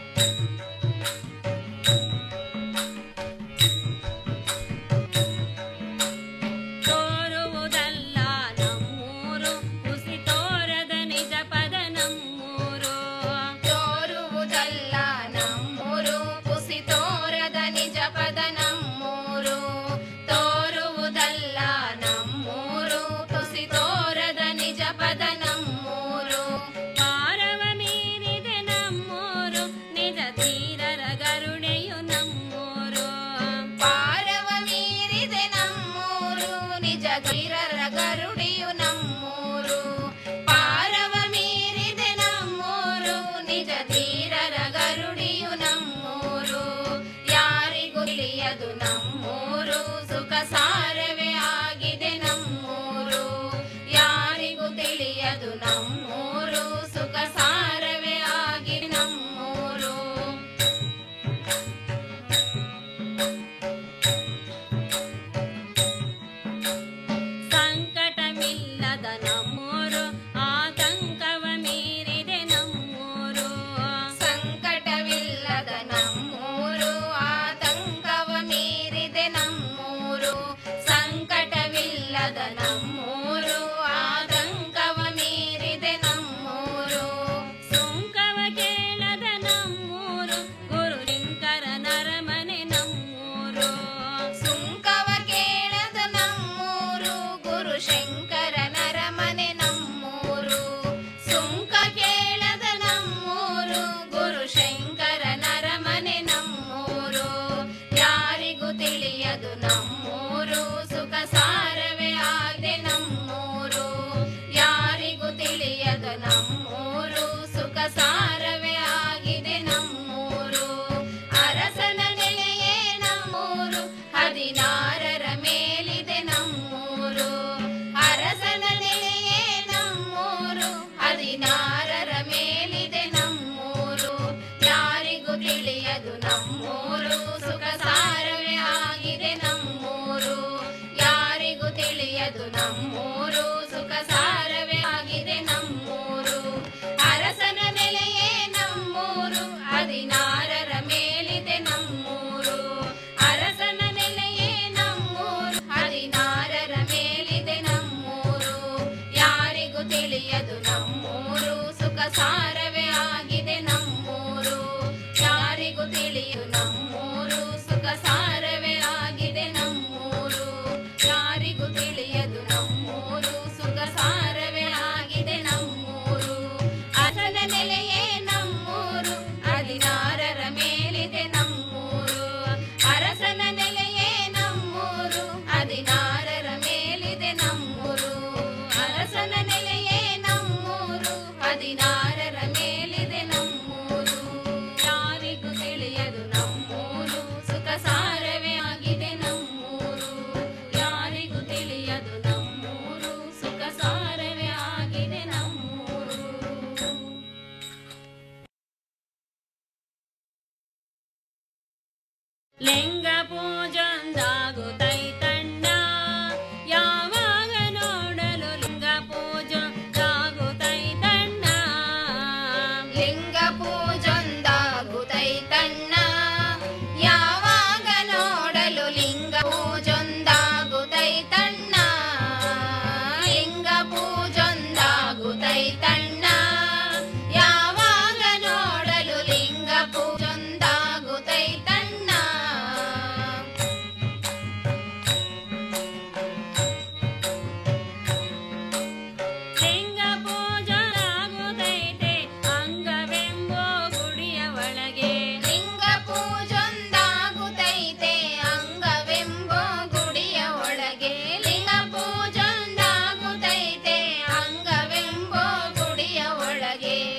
ತೋರುವುದಲ್ಲ ನಮ್ಮೂರು ಹುಸಿ ತೋರದ ನಿಜ ಪದ ನಮ್ಮೂರು ತೋರುವುದಲ್ಲ ನಮ್ಮೂರು ಹುಸಿ ತೋರದ ನಿಜ ಪದ ನಮ್ಮೂರು ತೋರುವುದಲ್ಲ ನಮ್ಮೂರು ಹುಸಿ ತೋರದ ನಿಜ ಪದ ನಮ್ಮೂರು ಪಾರವ ಮೀರಿದೆ ನಮ್ಮೂರು ನಿಜ ತೀರರ ಗರುಡೆಯು ನಮ್ಮೂರು ಪಾರವ ಮೀರಿದೆ ನಮ್ಮೂರು ನಿಜ ತೀರರ ಗರುಡೆಯು ನಮ್ಮೂರು ಪಾರವ ಮೀರಿದೆ ನಮ್ಮೂರು ನಿಜ ತೀರರ ಗರುಡಿಯು ನಮ್ಮೂರು ಯಾರಿಗೂ ತಿಳಿಯದು ನಮ್ಮೂರು ಸುಖ ಸಾರವೇ ಆಗಿದೆ ನಮ್ಮೂರು ಯಾರಿಗೂ ತಿಳಿಯದು ನಮ್ಮೂರು ಸುಖ ಸಾರವೇ ಆಗಿದೆ ನಮ್ಮೂರು ಸಂಕಟವಿಲ್ಲದ ನಮ್ಮೂರು ಆತಂಕವ ಮೀರಿದೆ ನಮ್ಮೂರು ಸಂಕಟವಿಲ್ಲದ ನಮ್ಮೂರು ಆತಂಕವ ಮೀರಿದೆ ನಮ್ಮೂರು ಸಂಕಟವಿಲ್ಲದ ನಮ್ಮೂರು ಆತಂಕವ ಮೀರಿದೆ ನಮ್ಮೂರು ಸುಂಕವ ಕೇಳದ ನಮ್ಮೂರು ಗುರು ಲಿಂಕರ ನರಮನೆ ನಮ್ಮೂರು ಸುಂಕವ ಕೇಳದ ನಮ್ಮೂರು ಗುರು ಶಂಕರ ನರಮನೆ ನಮ್ಮೂರು ಸುಂಕ ಕೇಳದ ನಮ್ಮೂರು ಗುರು ಶಂಕರ ನರಮನೆ ನಮ್ಮೂರು ಯಾರಿಗೂ ತಿಳಿಯದು ನಮ್ಮೂರು ಸುಖ ಸಾರವೇ ಆಗಿದೆ ನಮ್ಮೂರು ಯಾರಿಗೂ ತಿಳಿಯದು ನಮ್ಮೂರು ಸುಖ ಸಾರವೇ ಆಗಿದೆ ನಮ್ಮೂರು ಅರಸನ ನೆಲೆಯೇ ನಮ್ಮೂರು ಹದಿನಾರರ ಮೇಲಿದೆ ನಮ್ಮೂರು ಅರಸನ ನೆಲೆಯೇ ನಮ್ಮೂರು ಹದಿನಾರರ ಮೇಲಿದೆ ನಮ್ಮೂರು ಯಾರಿಗೂ ತಿಳಿಯದು ನಮ್ಮೂರು ಸುಖ ಸಾರವೇ ಆಗಿದೆ ನಮ್ಮೂರು ಯಾರಿಗೂ ತಿಳಿಯದು ನಮ್ಮೂರು ಸುಖ ಸಾರವೇ ಆಗಿದೆ ನಮ್ಮೂರು ಅರಸನ ನೆಲೆಯೇ ನಮ್ಮೂರು ಹದಿನಾರರ ಮೇಲಿದೆ ನಮ್ಮೂರು ಅರಸನ ನೆಲೆಯೇ ನಮ್ಮೂರು ಹದಿನಾರರ ಮೇಲಿದೆ ನಮ್ಮೂರು ಯಾರಿಗೂ ತಿಳಿಯದು ನಮ್ಮೂರು ಸುಖ ಸಾರವೇ ಆಗಿದೆ ನಮ್ಮೂರು ಯಾರಿಗೂ ತಿಳಿಯು ನಮ್ಮೂರು ಸುಖ ಸಾರವೇ ಆಗಿದೆ ನಮ್ಮೂರು ಯಾರಿಗೂ ತಿಳಿಯದು ನಮ್ಮೂರು ಸುಖ ಸಾರವೇ ಆಗಿದೆ ನಮ್ಮೂರು ಅಸನ ನೆಲೆಯೇ ನಮ್ಮೂರು ಹದಿನಾರರ ಮೇಲಿದೆ ನಮ್ಮೂರು ಅರಸನ ನೆಲೆಯೇ ನಮ್ಮೂರು ಹದಿನಾರರ ಮೇಲಿದೆ ನಮ್ಮೂರು ಅರಸನ ನೆಲೆಯೇ ನಮ್ಮೂರು ಹದಿನಾರರ ಮೇಲಿದೆ ನಮ್ಮೂರು ಯಾರಿಗೂ ತಿಳಿಯದು ನಮ್ಮೂರು ಸುಖ ಸಾರವೇ ಆಗಿದೆ ನಮ್ಮೂರು ಯಾರಿಗೂ ತಿಳಿಯದು ನಮ್ಮೂರು ಸುಖ ಸಾರವೇ ಆಗಿದೆ ನಮ್ಮೂರು ಲಿಂಗ ಪೂಜೊಂದಾಗುತ್ತೈತಣ್ಣ ಯಾವಾಗ ನೋಡಲು ಲಿಂಗ ಪೂಜೊಂದಾಗುತ್ತೈತಣ್ಣ ಲಿಂಗ ಪೂಜೊಂದಾಗುತ್ತೈತಣ್ಣ ಯಾವಾಗ ನೋಡಲು ಲಿಂಗ ಪೂಜೊಂದಾಗುತ್ತೈತಣ್ಣ ಲಿಂಗ ಪೂಜೊಂದಾಗುತ್ತೈತಣ್ಣ ಯಾವಾಗ ನೋಡಲು ಲಿಂಗ ಪೂಜೊಂದಾಗುತ್ತೈತಣ್ಣ ಬಗೆ